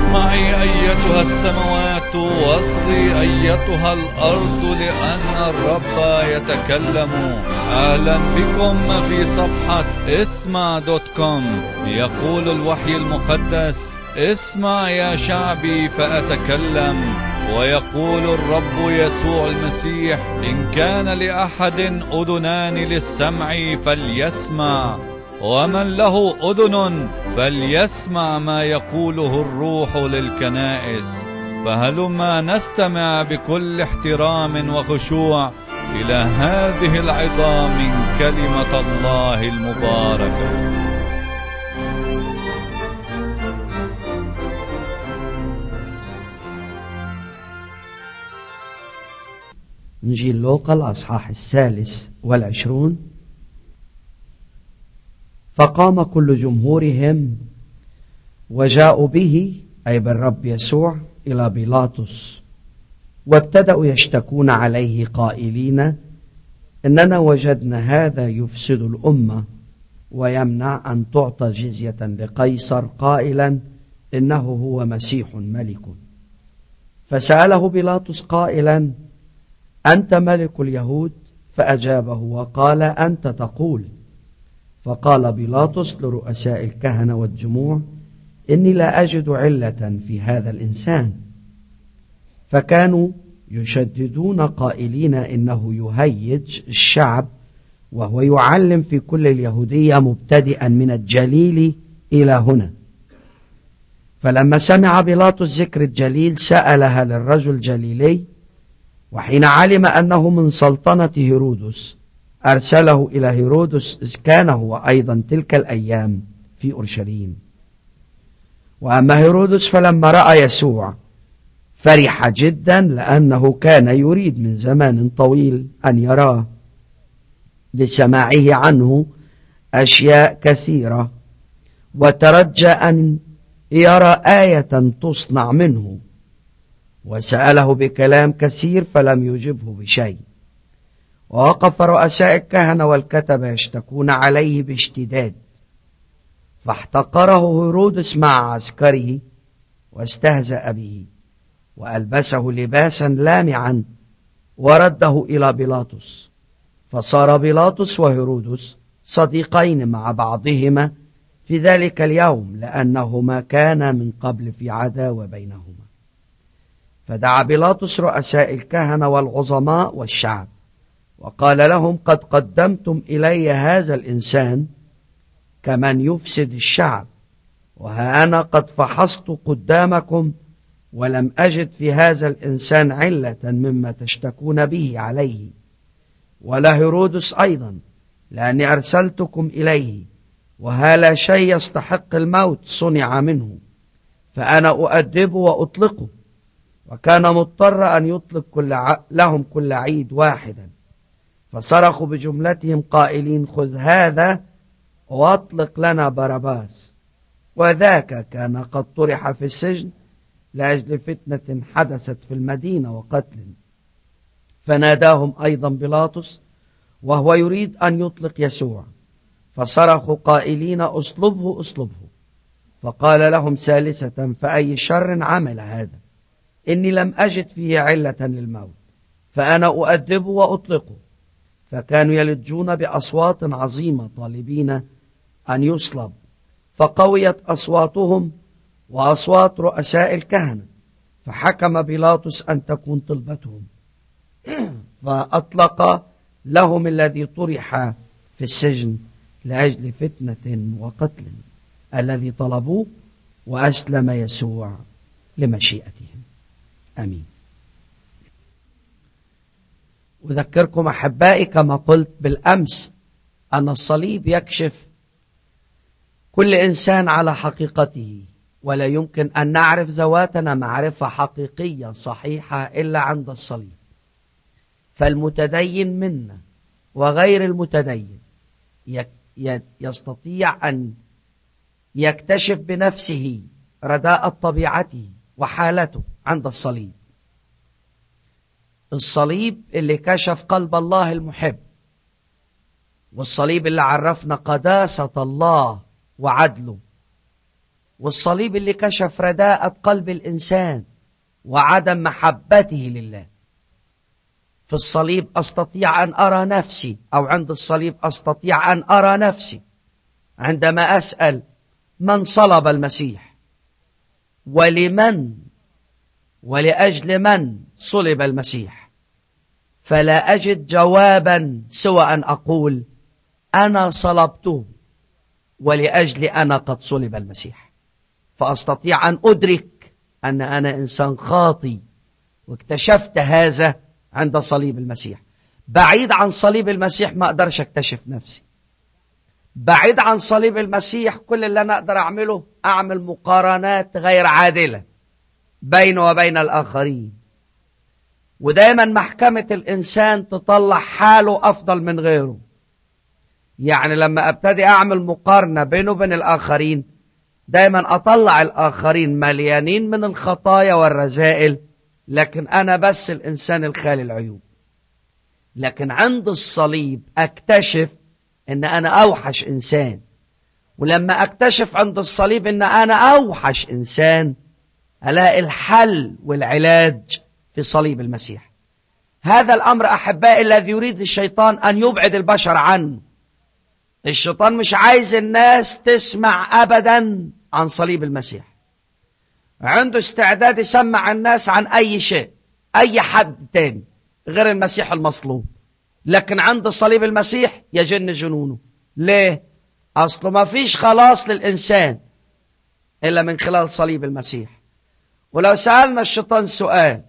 اسمعي أيتها السماوات واصغي أيتها الأرض لأن الرب يتكلم أهلا بكم في صفحة اسمع دوت كوم يقول الوحي المقدس اسمع يا شعبي فأتكلم ويقول الرب يسوع المسيح إن كان لأحد أذنان للسمع فليسمع ومن له أذن فليسمع ما يقوله الروح للكنائس فهلما نستمع بكل احترام وخشوع إلى هذه العظام من كلمة الله المباركة إنجيل لوقا الأصحاح الثالث والعشرون فقام كل جمهورهم وجاءوا به أي بالرب يسوع إلى بيلاطس وابتدأوا يشتكون عليه قائلين إننا وجدنا هذا يفسد الأمة ويمنع أن تعطى جزية لقيصر قائلا إنه هو مسيح ملك فسأله بيلاطس قائلا أنت ملك اليهود فأجابه وقال أنت تقول فقال بيلاطس لرؤساء الكهنة والجموع إني لا أجد علة في هذا الإنسان فكانوا يشددون قائلين إنه يهيج الشعب وهو يعلم في كل اليهودية مبتدئا من الجليل إلى هنا فلما سمع بيلاطس ذكر الجليل سألها للرجل جليلي وحين علم أنه من سلطنة هيرودس أرسله إلى هيرودس إذ كان هو أيضا تلك الأيام في أورشليم وأما هيرودس فلما رأى يسوع فرح جدا لأنه كان يريد من زمان طويل أن يراه لسماعه عنه أشياء كثيرة وترجى أن يرى آية تصنع منه وسأله بكلام كثير فلم يجبه بشيء ووقف رؤساء الكهنة والكتبة يشتكون عليه باشتداد فاحتقره هيرودس مع عسكره واستهزأ به وألبسه لباسا لامعا ورده إلى بيلاطس فصار بيلاطس وهيرودس صديقين مع بعضهما في ذلك اليوم لأنهما كانا من قبل في عداوة بينهما فدعا بيلاطس رؤساء الكهنة والعظماء والشعب وقال لهم قد قدمتم إلي هذا الإنسان كمن يفسد الشعب وها أنا قد فحصت قدامكم ولم أجد في هذا الإنسان علة مما تشتكون به عليه ولا هيرودس أيضا لأني أرسلتكم إليه وها لا شيء يستحق الموت صنع منه فأنا أؤدبه وأطلقه وكان مضطر أن يطلق كل ع... لهم كل عيد واحدا فصرخوا بجملتهم قائلين خذ هذا واطلق لنا باراباس وذاك كان قد طرح في السجن لأجل فتنة حدثت في المدينة وقتل فناداهم أيضا بيلاطس وهو يريد أن يطلق يسوع فصرخوا قائلين أصلبه أصلبه فقال لهم ثالثة فأي شر عمل هذا إني لم أجد فيه علة للموت فأنا أؤدبه وأطلقه فكانوا يلجون بأصوات عظيمة طالبين أن يصلب فقويت أصواتهم وأصوات رؤساء الكهنة فحكم بيلاطس أن تكون طلبتهم فأطلق لهم الذي طرح في السجن لأجل فتنة وقتل الذي طلبوه وأسلم يسوع لمشيئتهم أمين أذكركم أحبائي كما قلت بالأمس أن الصليب يكشف كل إنسان على حقيقته ولا يمكن أن نعرف ذواتنا معرفة حقيقية صحيحة إلا عند الصليب فالمتدين منا وغير المتدين يستطيع أن يكتشف بنفسه رداءة طبيعته وحالته عند الصليب الصليب اللي كشف قلب الله المحب والصليب اللي عرفنا قداسة الله وعدله والصليب اللي كشف رداءة قلب الإنسان وعدم محبته لله في الصليب أستطيع أن أرى نفسي أو عند الصليب أستطيع أن أرى نفسي عندما أسأل من صلب المسيح ولمن ولأجل من صلب المسيح فلا أجد جوابا سوى أن أقول أنا صلبته ولأجل أنا قد صلب المسيح فأستطيع أن أدرك أن أنا إنسان خاطي واكتشفت هذا عند صليب المسيح بعيد عن صليب المسيح ما أقدرش أكتشف نفسي بعيد عن صليب المسيح كل اللي أنا أقدر أعمله أعمل مقارنات غير عادلة بينه وبين الآخرين ودايما محكمة الإنسان تطلع حاله أفضل من غيره يعني لما أبتدي أعمل مقارنة بينه وبين الآخرين دايما أطلع الآخرين مليانين من الخطايا والرذائل لكن أنا بس الإنسان الخالي العيوب لكن عند الصليب أكتشف أن أنا أوحش إنسان ولما أكتشف عند الصليب أن أنا أوحش إنسان ألاقي الحل والعلاج في صليب المسيح هذا الأمر أحبائي الذي يريد الشيطان أن يبعد البشر عنه الشيطان مش عايز الناس تسمع أبدا عن صليب المسيح عنده استعداد يسمع الناس عن أي شيء أي حد تاني غير المسيح المصلوب لكن عند صليب المسيح يجن جنونه ليه؟ أصله ما فيش خلاص للإنسان إلا من خلال صليب المسيح ولو سألنا الشيطان سؤال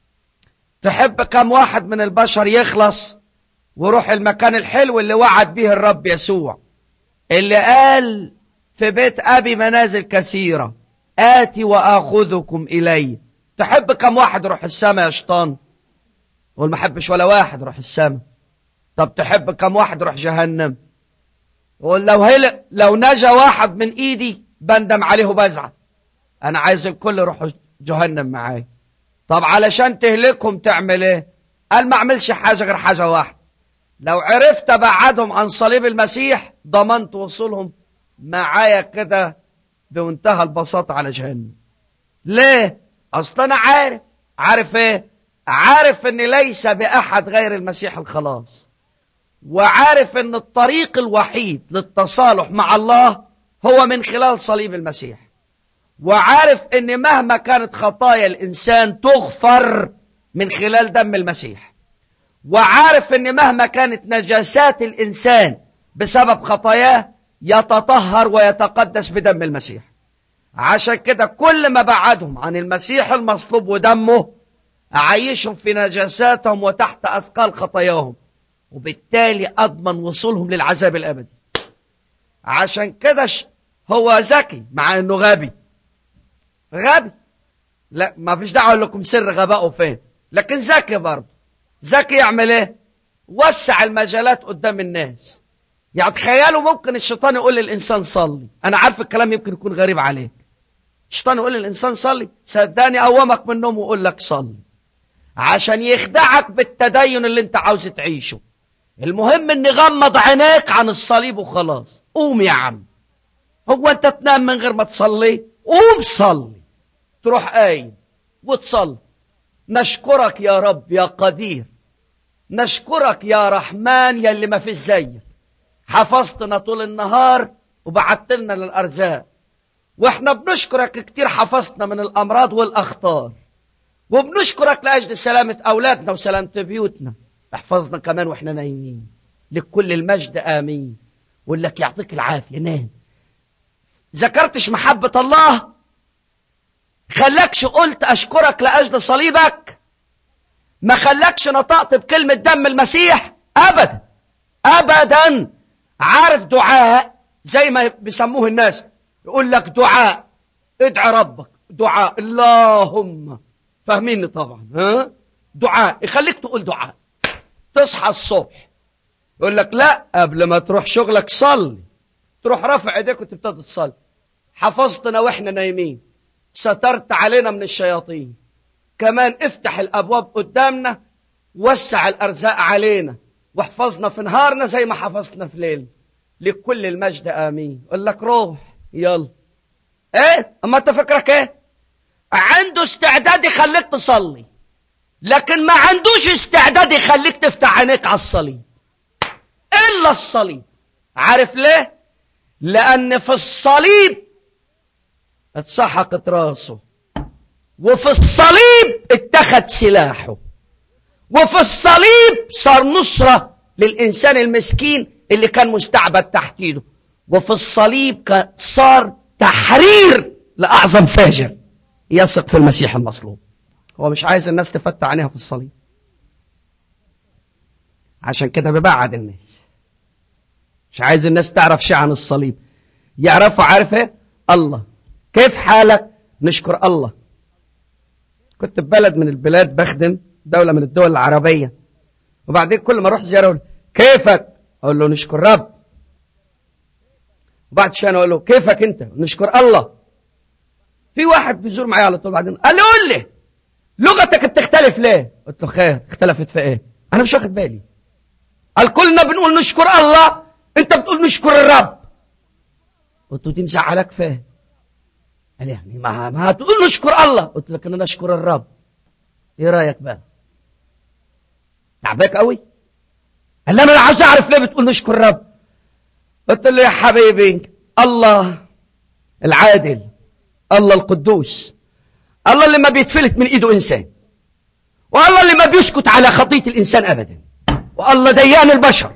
تحب كم واحد من البشر يخلص وروح المكان الحلو اللي وعد به الرب يسوع اللي قال في بيت أبي منازل كثيرة آتي وآخذكم إلي تحب كم واحد يروح السماء يا شيطان يقول ما حبش ولا واحد يروح السماء طب تحب كم واحد يروح جهنم يقول لو هل لو نجا واحد من ايدي بندم عليه وبزعل انا عايز الكل يروح جهنم معايا طب علشان تهلكهم تعمل ايه قال ما اعملش حاجه غير حاجه واحده لو عرفت ابعدهم عن صليب المسيح ضمنت وصولهم معايا كده بمنتهى البساطه على جهنم ليه اصل انا عارف عارف ايه عارف ان ليس باحد غير المسيح الخلاص وعارف ان الطريق الوحيد للتصالح مع الله هو من خلال صليب المسيح وعارف ان مهما كانت خطايا الانسان تغفر من خلال دم المسيح وعارف ان مهما كانت نجاسات الانسان بسبب خطاياه يتطهر ويتقدس بدم المسيح عشان كده كل ما بعدهم عن المسيح المصلوب ودمه أعيشهم في نجاساتهم وتحت أثقال خطاياهم وبالتالي أضمن وصولهم للعذاب الأبدي عشان كده هو ذكي مع أنه غبي غبي لا ما فيش دعوة لكم سر غبائه فين لكن ذكي برضه ذكي يعمل ايه وسع المجالات قدام الناس يعني تخيلوا ممكن الشيطان يقول للإنسان صلي أنا عارف الكلام يمكن يكون غريب عليك الشيطان يقول للإنسان صلي صدقني أوامك من النوم ويقول لك صلي عشان يخدعك بالتدين اللي انت عاوز تعيشه المهم ان غمض عينيك عن الصليب وخلاص قوم يا عم هو انت تنام من غير ما تصلي قوم صلي تروح قايم وتصلي نشكرك يا رب يا قدير نشكرك يا رحمن يا اللي ما فيش زيك حفظتنا طول النهار وبعت لنا للارزاق واحنا بنشكرك كتير حفظتنا من الامراض والاخطار وبنشكرك لاجل سلامه اولادنا وسلامه بيوتنا احفظنا كمان واحنا نايمين لكل المجد امين ويقول لك يعطيك العافيه نام ذكرتش محبه الله خلاكش قلت اشكرك لاجل صليبك ما خلاكش نطقت بكلمه دم المسيح ابدا ابدا عارف دعاء زي ما بيسموه الناس يقول لك دعاء ادعي ربك دعاء اللهم فاهميني طبعا ها دعاء يخليك تقول دعاء تصحى الصبح يقول لك لا قبل ما تروح شغلك صلي تروح رافع ايديك وتبتدي تصلي حفظتنا واحنا نايمين سترت علينا من الشياطين كمان افتح الابواب قدامنا وسع الارزاق علينا واحفظنا في نهارنا زي ما حفظتنا في ليل لكل المجد امين يقول لك روح يلا ايه اما انت فكرك ايه عنده استعداد يخليك تصلي لكن ما عندوش استعداد يخليك تفتح عينيك على الصليب الا الصليب عارف ليه لان في الصليب اتسحقت راسه وفي الصليب اتخذ سلاحه وفي الصليب صار نصرة للإنسان المسكين اللي كان مستعبد تحت ايده وفي الصليب صار تحرير لأعظم فاجر يثق في المسيح المصلوب هو مش عايز الناس تفتح عينيها في الصليب عشان كده ببعد الناس مش عايز الناس تعرف شيء عن الصليب يعرفوا عارف ايه الله كيف حالك نشكر الله كنت في بلد من البلاد بخدم دولة من الدول العربية وبعدين كل ما اروح زيارة اقول كيفك اقول له نشكر رب وبعد شوية اقول له كيفك انت نشكر الله في واحد بيزور معايا على طول بعدين قال لي قول لي لغتك بتختلف ليه قلت له خير اختلفت في ايه انا مش واخد بالي قال كلنا بنقول نشكر الله انت بتقول نشكر الرب قلت له دي مزعلك فيه قال يعني ما ما هتقول نشكر الله قلت لك انا اشكر الرب ايه رايك بقى تعبك قوي قال لي انا عاوز اعرف ليه بتقول نشكر الرب قلت له يا حبيبي الله العادل الله القدوس الله اللي ما بيتفلت من ايده انسان والله اللي ما بيسكت على خطيه الانسان ابدا والله ديان البشر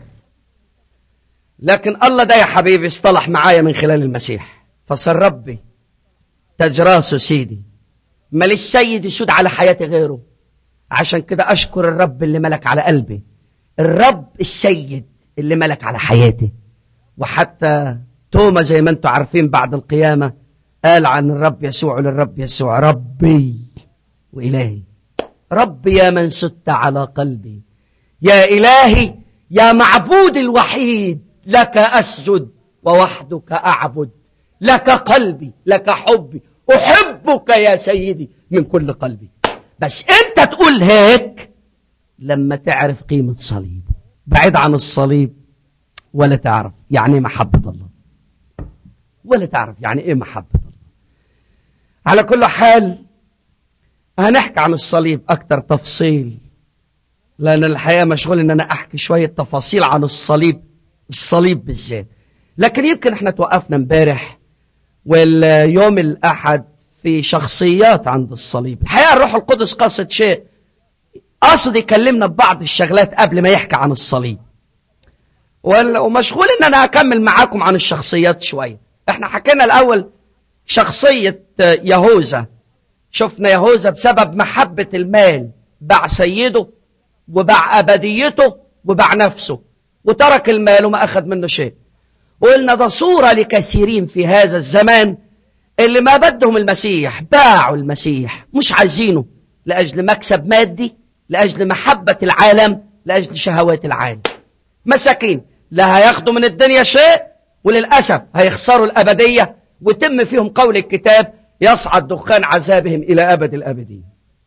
لكن الله ده يا حبيبي اصطلح معايا من خلال المسيح فصار ربي تاج راسه سيدي ماليش سيد يسود على حياتي غيره عشان كده أشكر الرب اللي ملك على قلبي الرب السيد اللي ملك على حياتي وحتى توما زي ما انتم عارفين بعد القيامة قال عن الرب يسوع للرب يسوع ربي وإلهي ربي يا من ست على قلبي يا إلهي يا معبود الوحيد لك أسجد ووحدك أعبد لك قلبي لك حبي أحبك يا سيدي من كل قلبي بس أنت تقول هيك لما تعرف قيمة صليب بعيد عن الصليب ولا تعرف يعني ايه محبة الله ولا تعرف يعني ايه محبة الله على كل حال هنحكي عن الصليب أكثر تفصيل لأن الحقيقة مشغول إن أنا أحكي شوية تفاصيل عن الصليب الصليب بالذات لكن يمكن احنا توقفنا امبارح واليوم الأحد في شخصيات عند الصليب الحقيقة الروح القدس قصد شيء قصد يكلمنا ببعض الشغلات قبل ما يحكي عن الصليب ومشغول ان انا اكمل معاكم عن الشخصيات شوية احنا حكينا الاول شخصية يهوذا شفنا يهوذا بسبب محبة المال باع سيده وباع أبديته وباع نفسه وترك المال وما أخذ منه شيء وقلنا ده صورة لكثيرين في هذا الزمان اللي ما بدهم المسيح باعوا المسيح مش عايزينه لأجل مكسب مادي لأجل محبة العالم لأجل شهوات العالم مساكين لا هياخدوا من الدنيا شيء وللأسف هيخسروا الأبدية وتم فيهم قول الكتاب يصعد دخان عذابهم إلى أبد الأبدين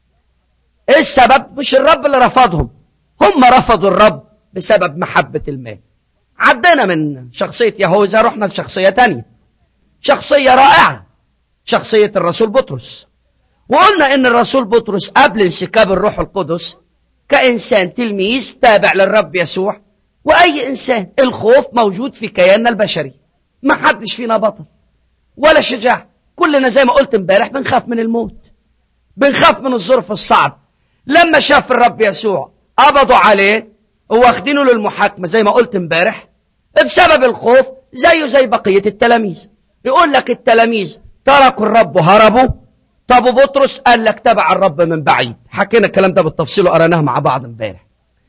إيه السبب مش الرب اللي رفضهم هم رفضوا الرب بسبب محبة المال عدينا من شخصية يهوذا رحنا لشخصية تانية شخصية رائعة شخصية الرسول بطرس وقلنا ان الرسول بطرس قبل انسكاب الروح القدس كإنسان تلميذ تابع للرب يسوع وأي إنسان الخوف موجود في كياننا البشري ما حدش فينا بطل ولا شجاع كلنا زي ما قلت امبارح بنخاف من الموت بنخاف من الظرف الصعب لما شاف الرب يسوع قبضوا عليه واخدينه للمحاكمة زي ما قلت امبارح بسبب الخوف زيه زي بقية التلاميذ يقول لك التلاميذ تركوا الرب وهربوا طب بطرس قال لك تبع الرب من بعيد حكينا الكلام ده بالتفصيل وقرناه مع بعض امبارح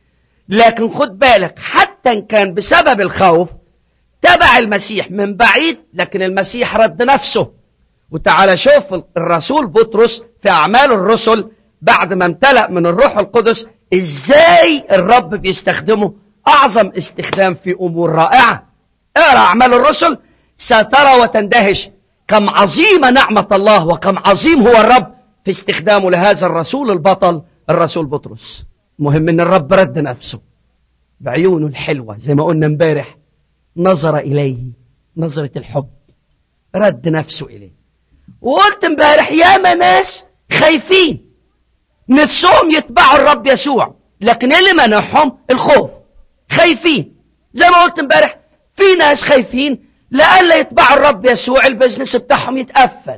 لكن خد بالك حتى ان كان بسبب الخوف تبع المسيح من بعيد لكن المسيح رد نفسه وتعالى شوف الرسول بطرس في أعمال الرسل بعد ما امتلأ من الروح القدس ازاي الرب بيستخدمه أعظم استخدام في أمور رائعة اقرأ أعمال الرسل سترى وتندهش كم عظيمة نعمة الله وكم عظيم هو الرب في استخدامه لهذا الرسول البطل الرسول بطرس مهم ان الرب رد نفسه بعيونه الحلوة زي ما قلنا امبارح نظر إليه نظرة الحب رد نفسه إليه وقلت امبارح ياما ناس خايفين نفسهم يتبعوا الرب يسوع لكن إيه اللي منعهم الخوف خايفين زي ما قلت امبارح في ناس خايفين لألا يتبعوا الرب يسوع البزنس بتاعهم يتقفل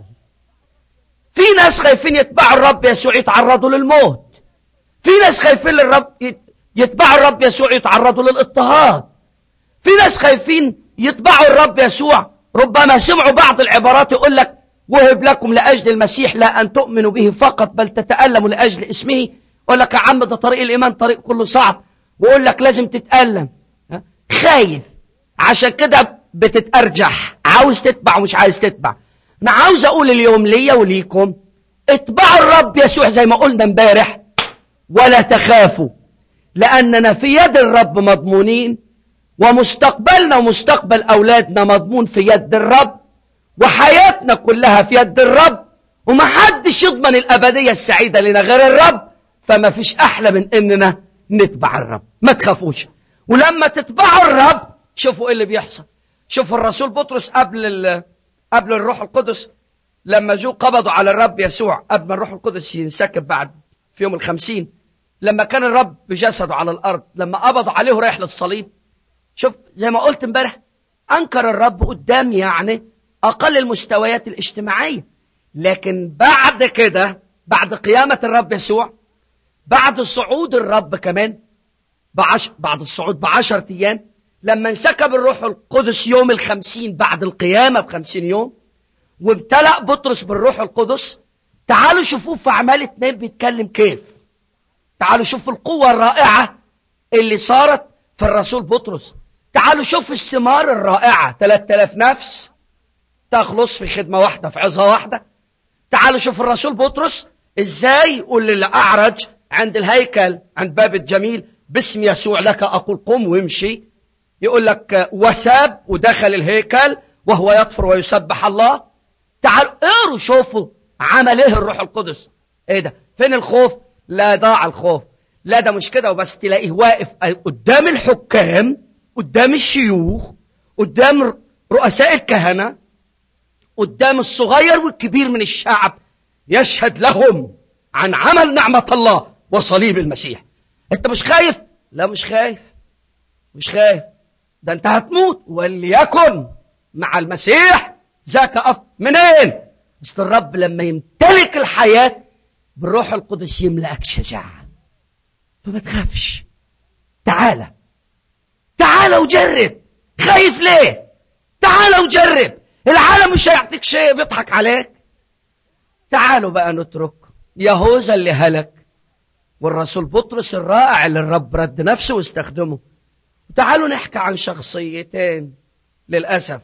في ناس خايفين يتبعوا الرب يسوع يتعرضوا للموت في ناس خايفين للرب يتبعوا الرب يسوع يتعرضوا للاضطهاد في ناس خايفين يتبعوا الرب يسوع ربما سمعوا بعض العبارات يقول لك وهب لكم لأجل المسيح لا أن تؤمنوا به فقط بل تتألموا لأجل اسمه يقول لك يا عم ده طريق الإيمان طريق كله صعب ويقول لك لازم تتألم خايف عشان كده بتتأرجح عاوز تتبع ومش عايز تتبع أنا عاوز أقول اليوم ليا وليكم اتبعوا الرب يسوع زي ما قلنا امبارح ولا تخافوا لأننا في يد الرب مضمونين ومستقبلنا ومستقبل أولادنا مضمون في يد الرب وحياتنا كلها في يد الرب ومحدش يضمن الأبدية السعيدة لنا غير الرب فما فيش أحلى من إننا نتبع الرب ما تخافوش ولما تتبعوا الرب شوفوا إيه اللي بيحصل شوفوا الرسول بطرس قبل قبل الروح القدس لما جو قبضوا على الرب يسوع قبل ما الروح القدس ينسكب بعد في يوم الخمسين لما كان الرب بجسده على الأرض لما قبضوا عليه رايح للصليب شوف زي ما قلت امبارح أنكر الرب قدام يعني أقل المستويات الاجتماعية لكن بعد كده بعد قيامة الرب يسوع بعد صعود الرب كمان بعش بعد الصعود بعشرة أيام لما انسكب الروح القدس يوم الخمسين بعد القيامة بخمسين يوم وامتلأ بطرس بالروح القدس تعالوا شوفوه في أعمال اتنين بيتكلم كيف تعالوا شوفوا القوة الرائعة اللي صارت في الرسول بطرس تعالوا شوفوا الثمار الرائعة 3000 نفس تخلص في خدمة واحدة في عظة واحدة تعالوا شوفوا الرسول بطرس ازاي يقول للأعرج عند الهيكل عند باب الجميل باسم يسوع لك أقول قم وامشي يقول لك وساب ودخل الهيكل وهو يطفر ويسبح الله تعالوا اقروا شوفوا عمل ايه الروح القدس ايه ده فين الخوف لا ضاع الخوف لا ده مش كده وبس تلاقيه واقف قدام الحكام قدام الشيوخ قدام رؤساء الكهنة قدام الصغير والكبير من الشعب يشهد لهم عن عمل نعمة الله وصليب المسيح انت مش خايف لا مش خايف مش خايف ده انت هتموت وليكن مع المسيح ذاك أف منين بس الرب لما يمتلك الحياة بالروح القدس يملأك شجاعة فما تخافش تعالى تعالى وجرب خايف ليه تعالى وجرب العالم مش هيعطيك شيء بيضحك عليك تعالوا بقى نترك يهوذا اللي هلك والرسول بطرس الرائع اللي الرب رد نفسه واستخدمه تعالوا نحكي عن شخصيتين للأسف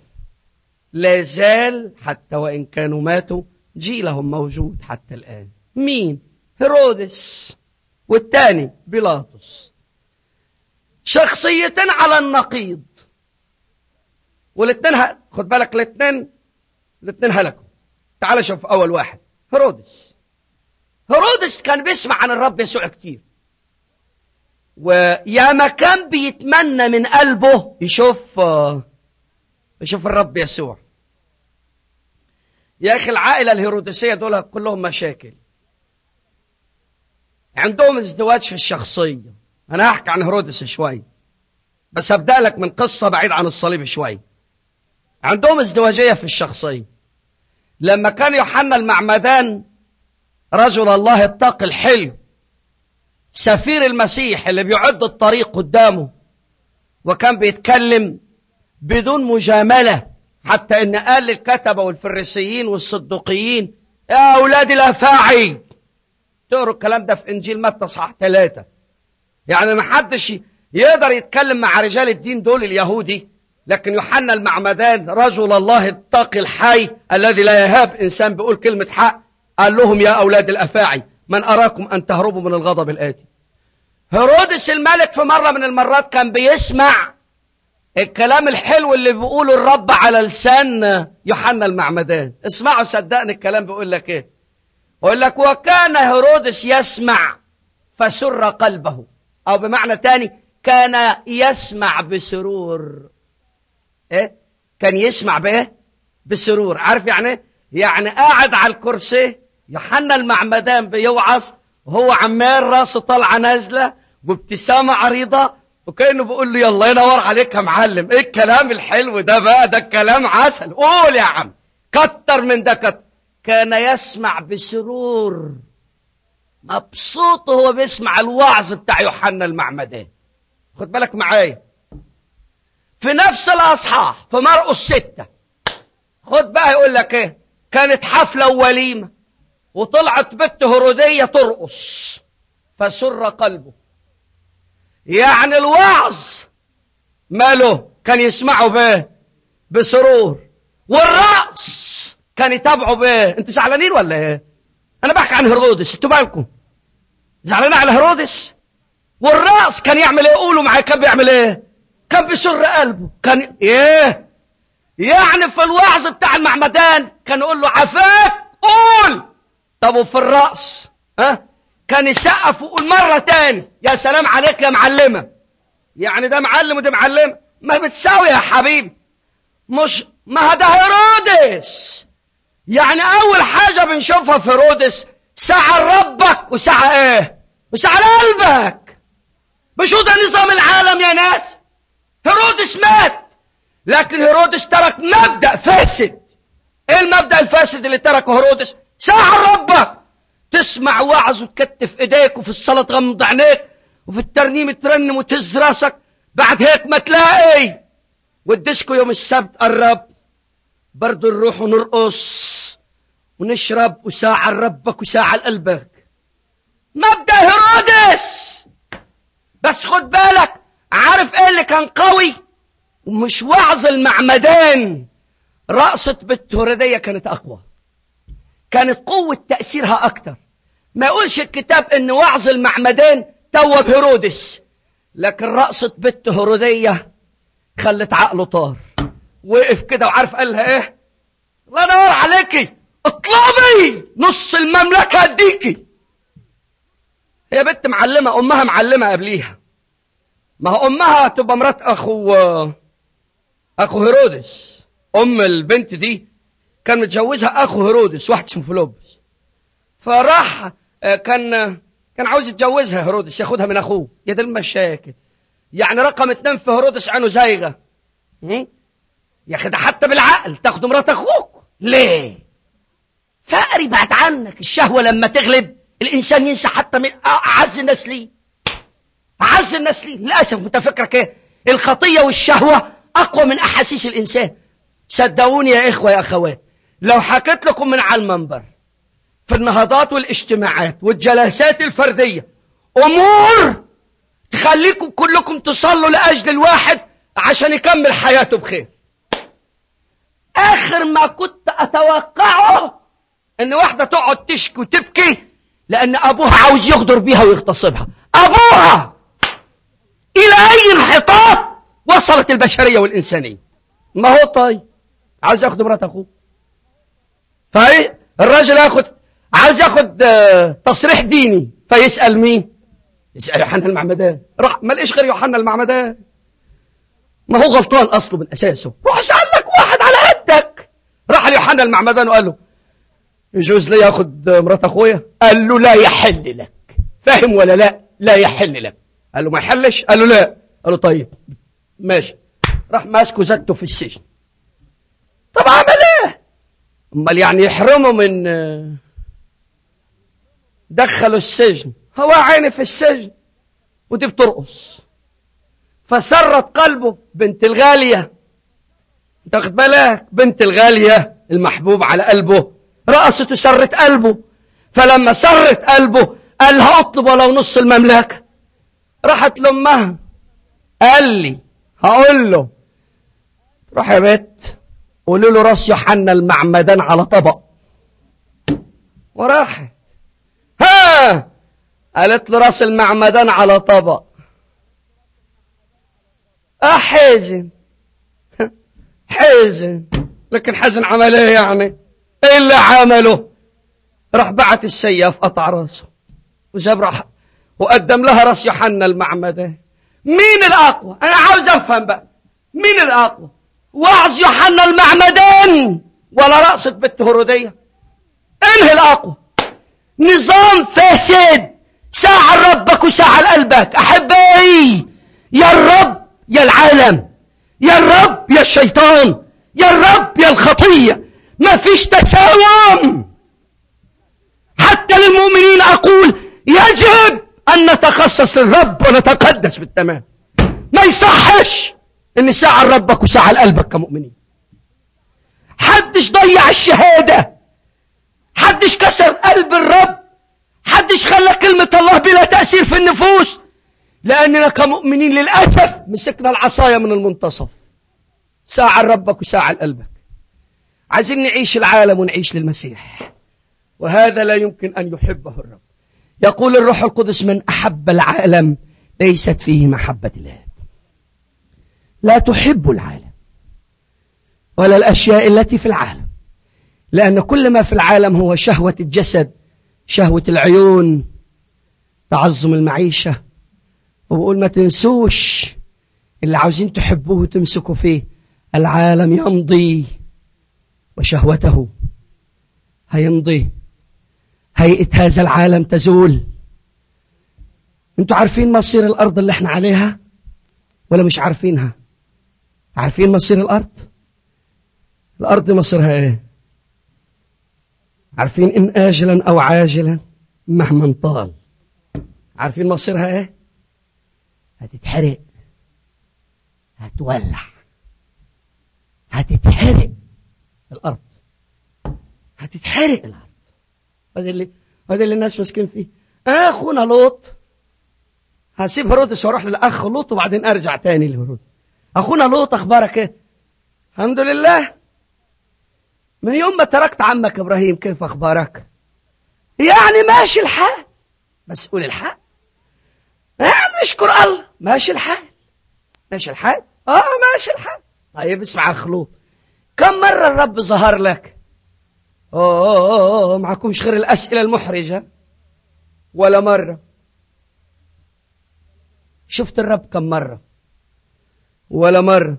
لا زال حتى وإن كانوا ماتوا جيلهم موجود حتى الآن مين هيرودس والتاني بيلاطس شخصيتين على النقيض والاثنين ه... خد بالك الاثنين الاثنين هلكوا تعال شوف اول واحد هيرودس هيرودس كان بيسمع عن الرب يسوع كتير ويا ما كان بيتمنى من قلبه يشوف يشوف الرب يسوع يا اخي العائله الهيرودسيه دول كلهم مشاكل عندهم ازدواج في الشخصيه انا هحكي عن هيرودس شوي بس هبدا لك من قصه بعيد عن الصليب شوي عندهم ازدواجيه في الشخصيه لما كان يوحنا المعمدان رجل الله التقي الحلو سفير المسيح اللي بيعد الطريق قدامه وكان بيتكلم بدون مجاملة حتى ان قال للكتبة والفريسيين والصدقيين يا أولاد الأفاعي تقروا الكلام ده في إنجيل متى صح ثلاثة يعني ما حدش يقدر يتكلم مع رجال الدين دول اليهودي لكن يوحنا المعمدان رجل الله التقي الحي الذي لا يهاب إنسان بيقول كلمة حق قال لهم يا أولاد الأفاعي من أراكم أن تهربوا من الغضب الآتي هيرودس الملك في مرة من المرات كان بيسمع الكلام الحلو اللي بيقوله الرب على لسان يوحنا المعمدان اسمعوا صدقني الكلام بيقول لك ايه يقول لك وكان هيرودس يسمع فسر قلبه او بمعنى تاني كان يسمع بسرور ايه كان يسمع بايه بسرور عارف يعني ايه يعني قاعد على الكرسي يوحنا المعمدان بيوعظ وهو عمال راسه طالعه نازله وابتسامه عريضه وكانه بيقول له يلا ينور عليك يا معلم ايه الكلام الحلو ده بقى ده الكلام عسل قول يا عم كتر من ده كتر كان يسمع بسرور مبسوط وهو بيسمع الوعظ بتاع يوحنا المعمدان خد بالك معايا في نفس الاصحاح في مرقس ستة خد بقى يقول لك ايه كانت حفلة ووليمة وطلعت بنت هرودية ترقص فسر قلبه يعني الوعظ ماله كان يسمعه به بسرور والرقص كان يتابعوا بايه انتوا زعلانين ولا ايه انا بحكي عن هيرودس انتوا بالكم زعلانين على هيرودس والراس كان يعمل ايه قولوا معايا كان بيعمل ايه كان بيسر قلبه كان ايه يعني في الوعظ بتاع المعمدان كان يقول له عفاك قول طب وفي الرأس ها كان يسقف ويقول مرة تاني يا سلام عليك يا معلمة يعني ده معلم وده معلمة ما بتساوي يا حبيبي مش ما ده هيرودس يعني اول حاجة بنشوفها في هيرودس سعى ربك وسعى ايه وسعى قلبك مش ده نظام العالم يا ناس هيرودس مات لكن هيرودس ترك مبدأ فاسد ايه المبدأ الفاسد اللي تركه هيرودس سعى ربك تسمع وعظ وتكتف ايديك وفي الصلاة تغمض عينيك وفي الترنيم ترنم وتهز راسك بعد هيك ما تلاقي والديسكو يوم السبت قرب برضو نروح ونرقص ونشرب وساعة لربك وساعة لقلبك مبدأ هيرودس بس خد بالك عارف ايه اللي كان قوي ومش وعظ المعمدان رقصة بنت هردية كانت أقوى كانت قوة تأثيرها أكتر ما يقولش الكتاب إن وعظ المعمدان توب هيرودس لكن رقصة بنت هرودية خلت عقله طار وقف كده وعارف قال لها ايه الله ينور عليكي اطلبي نص المملكة اديكي هي بنت معلمة امها معلمة قبليها ما هو امها تبقى مرات اخو اخو هيرودس ام البنت دي كان متجوزها اخو هيرودس واحد اسمه فلوبس فراح كان كان عاوز يتجوزها هيرودس ياخدها من اخوه يا دي المشاكل يعني رقم اتنين في هيرودس عينه زايغه يا اخي ده حتى بالعقل تاخد مرات اخوك ليه فقري بعد عنك الشهوه لما تغلب الانسان ينسى حتى من اعز الناس ليه اعز الناس ليه للاسف انت فكرك ايه الخطيه والشهوه اقوى من احاسيس الانسان صدقوني يا اخوه يا اخوات لو حكيت لكم من على المنبر في النهضات والاجتماعات والجلسات الفرديه امور تخليكم كلكم تصلوا لاجل الواحد عشان يكمل حياته بخير اخر ما كنت اتوقعه ان واحده تقعد تشكي وتبكي لان ابوها عاوز يغدر بيها ويغتصبها ابوها الى اي انحطاط وصلت البشريه والانسانيه ما هو طيب عاوز ياخد مرات اخوه فايه الراجل ياخد عاوز ياخد تصريح ديني فيسال مين يسال يوحنا المعمدان راح ما لقيش غير يوحنا المعمدان ما هو غلطان اصله من اساسه روح اسال لك واحد على قدك راح ليوحنا المعمدان وقال له يجوز لي اخد مرات اخويا قال له لا يحل لك فاهم ولا لا لا يحل لك قال له ما يحلش قال له لا قال له طيب ماشي راح ماسكه زته في السجن طب عمل ايه امال يعني يحرمه من دخلوا السجن هو عيني في السجن ودي بترقص فسرت قلبه بنت الغالية انت واخد بالك بنت الغالية المحبوب على قلبه رقصت وسرت قلبه فلما سرت قلبه قال لها اطلب ولو نص المملكة راحت لأمها قال لي هقول له روح يا بت قولوا له راس يوحنا المعمدان على طبق وراحت ها قالت له راس المعمدان على طبق اه حزن حزن لكن حزن عمل ايه يعني ايه اللي عمله راح بعت السياف قطع راسه وجاب راح وقدم لها راس يوحنا المعمدان مين الاقوى انا عاوز افهم بقى مين الاقوى وعظ يوحنا المعمدان ولا رقصة بنت هرودية انهي الأقوى نظام فاسد ساعة ربك وساعة لقلبك أحبائي يا الرب يا العالم يا الرب يا الشيطان يا الرب يا الخطية ما فيش تساوم حتى للمؤمنين أقول يجب أن نتخصص للرب ونتقدس بالتمام ما يصحش ان ساعة لربك وساعة لقلبك كمؤمنين حدش ضيع الشهادة حدش كسر قلب الرب حدش خلى كلمة الله بلا تأثير في النفوس لأننا كمؤمنين للأسف مسكنا العصاية من المنتصف ساعة لربك وساعة لقلبك عايزين نعيش العالم ونعيش للمسيح وهذا لا يمكن أن يحبه الرب يقول الروح القدس من أحب العالم ليست فيه محبة الله لا تحب العالم ولا الأشياء التي في العالم لأن كل ما في العالم هو شهوة الجسد شهوة العيون تعظم المعيشة وبقول ما تنسوش اللي عاوزين تحبوه وتمسكوا فيه العالم يمضي وشهوته هيمضي هيئة هذا العالم تزول انتوا عارفين مصير الأرض اللي احنا عليها ولا مش عارفينها عارفين مصير الأرض الأرض مصيرها ايه عارفين إن آجلا أو عاجلا مهما طال عارفين مصيرها ايه هتتحرق هتولع هتتحرق الأرض هتتحرق الأرض هذا اللي هذا اللي الناس ماسكين فيه أخونا لوط هسيب هرودس واروح للأخ لوط وبعدين أرجع تاني لهرودس أخونا لوط أخبارك إيه الحمد لله من يوم ما تركت عمك إبراهيم كيف أخبارك يعني ماشي الحال بس قول الحق يعني نشكر الله ماشي الحال ماشي الحال اه ماشي الحال طيب اسمع يا خلوط كم مرة الرب ظهر لك أوه, أوه, أوه معكمش غير الأسئلة المحرجة ولا مرة شفت الرب كم مرة ولا مرة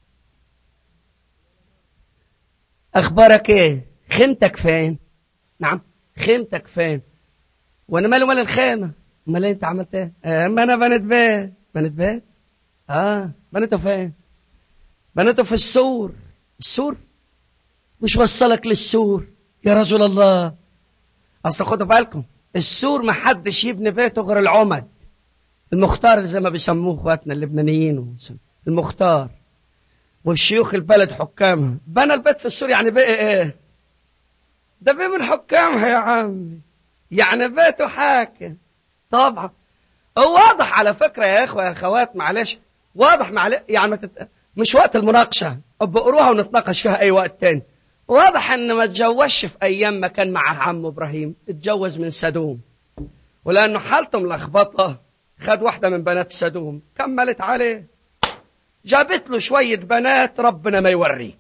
أخبارك إيه خيمتك فين نعم خيمتك فين وأنا ماله مال الخيمة امال انت عملت ايه آه ما انا بنت بيت بنت بيت اه بنته فين بنته في السور السور مش وصلك للسور يا رجل الله اصل خدوا بالكم السور ما حدش يبني بيته غير العمد المختار زي ما بيسموه اخواتنا اللبنانيين المختار والشيوخ البلد حكامها بنى البيت في السور يعني بقى ايه ده بيه من حكامها يا عمي يعني بيته حاكم طبعا هو واضح على فكرة يا اخوة يا اخوات معلش واضح معلش يعني تت... مش وقت المناقشة بقروها ونتناقش فيها اي وقت تاني واضح ان ما تجوزش في ايام ما كان مع عم ابراهيم اتجوز من سدوم ولانه حالته ملخبطه خد واحده من بنات سدوم كملت عليه جابت له شويه بنات ربنا ما يوريك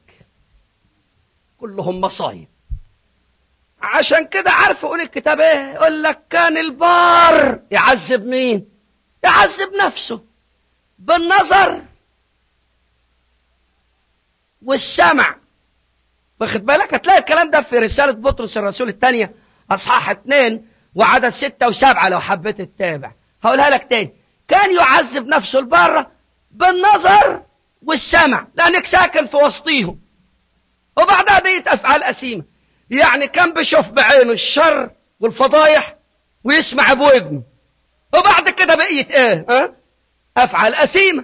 كلهم مصايب عشان كده عارف يقول الكتاب ايه يقول لك كان البار يعذب مين يعذب نفسه بالنظر والسمع واخد بالك هتلاقي الكلام ده في رسالة بطرس الرسول الثانية أصحاح اثنين وعدد ستة وسبعة لو حبيت تتابع هقولها لك تاني كان يعذب نفسه البارة بالنظر والسمع لأنك ساكن في وسطيهم وبعدها بقيت أفعال أسيمة يعني كان بيشوف بعينه الشر والفضايح ويسمع بودنه وبعد كده بقيت ايه ها افعال اثيمه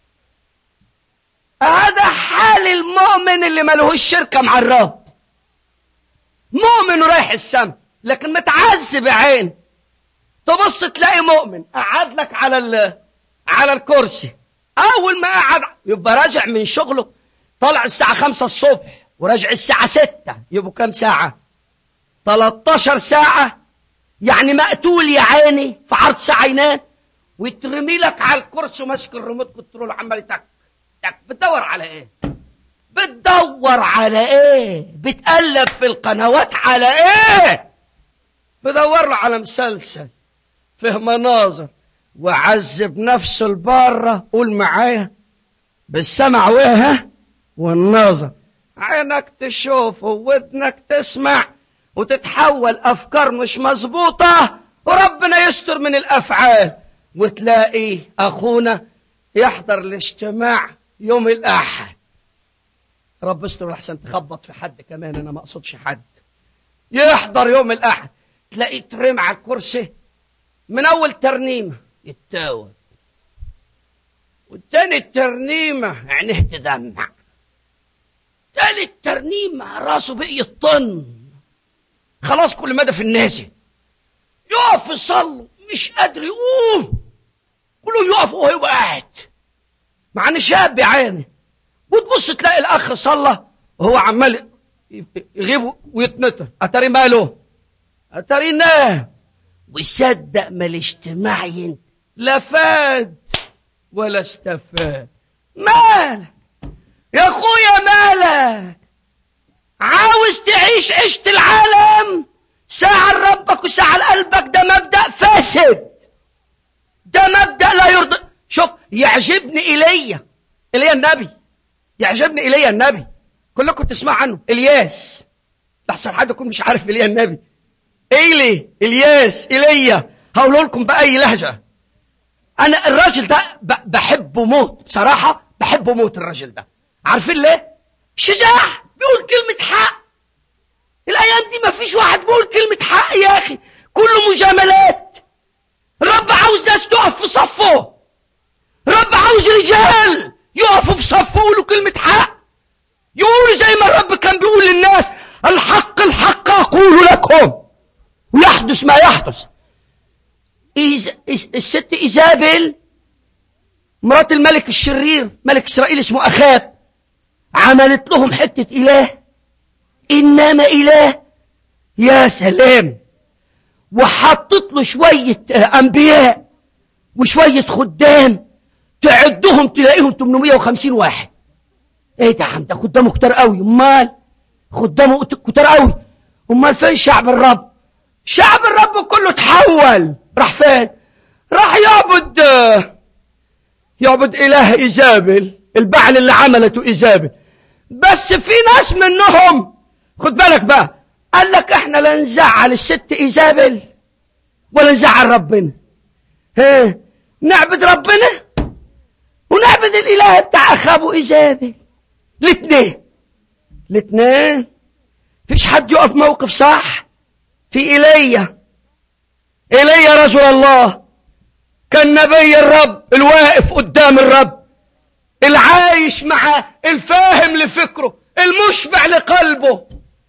هذا حال المؤمن اللي ملهوش شركه مع الرب مؤمن رايح السما لكن متعذب عين تبص تلاقي مؤمن قعد لك على ال... على الكرسي اول ما قعد يبقى راجع من شغله طلع الساعه خمسة الصبح وراجع الساعة ستة يبقوا كم ساعة 13 ساعة يعني مقتول يا عيني في عرض عيناه ويترمي لك على الكرسي وماسك الريموت كنترول عمال تك تك بتدور على ايه بتدور على ايه بتقلب في القنوات على ايه بدور له على مسلسل فيه مناظر وعذب نفسه البارة قول معايا بالسمع وها والنظر عينك تشوف وودنك تسمع وتتحول أفكار مش مظبوطة وربنا يستر من الأفعال وتلاقي أخونا يحضر الاجتماع يوم الأحد رب استر احسن تخبط في حد كمان انا ما اقصدش حد يحضر يوم الاحد تلاقيه ترم على الكرسي من اول ترنيمه يتاوب والتاني الترنيمه عينيه تدمع تالت ترنيمه راسه بقي يطن خلاص كل مدى في النازل يقف يصلي مش قادر يقوم كلهم يقفوا وهو قاعد مع ان شاب بعينه وتبص تلاقي الاخ صلى وهو عمال يغيب ويتنطر اتاري ماله اتاري نام ويصدق ما الاجتماع ينت لا فاد ولا استفاد مالك يا اخويا مالك عاوز تعيش عيشة العالم ساعة لربك وساعة لقلبك ده مبدأ فاسد ده مبدأ لا يرضي شوف يعجبني إيليا إيليا النبي يعجبني إيليا النبي كلكم تسمع عنه إلياس لحسن حد يكون مش عارف إيليا النبي إيلي إلياس إيليا هقول لكم بأي لهجة أنا الراجل ده بحبه موت بصراحة بحبه موت الراجل ده عارفين ليه؟ شجاع بيقول كلمة حق الأيام دي ما فيش واحد بيقول كلمة حق يا أخي كله مجاملات الرب عاوز ناس تقف في صفه رب عاوز رجال يقفوا في صفه ويقولوا كلمة حق يقولوا زي ما الرب كان بيقول للناس الحق الحق أقول لكم ويحدث ما يحدث إيز... إيز... الست إيزابل مرات الملك الشرير ملك إسرائيل اسمه أخاب عملت لهم حتة إله إنما إله يا سلام وحطت له شوية أنبياء وشوية خدام تعدهم تلاقيهم 850 واحد ايه ده عم ده خدامه كتار قوي امال خدامه كتار قوي امال فين شعب الرب شعب الرب كله تحول راح فين راح يعبد يعبد اله ايزابل البعل اللي عملته ايزابل بس في ناس منهم خد بالك بقى قال لك احنا لا نزعل الست ايزابل ولا نزعل ربنا ها نعبد ربنا ونعبد الاله بتاع اخابه ايزابل الاثنين الاثنين فيش حد يقف موقف صح في ايليا ايليا رجل الله كان نبي الرب الواقف قدام الرب العايش مع الفاهم لفكره المشبع لقلبه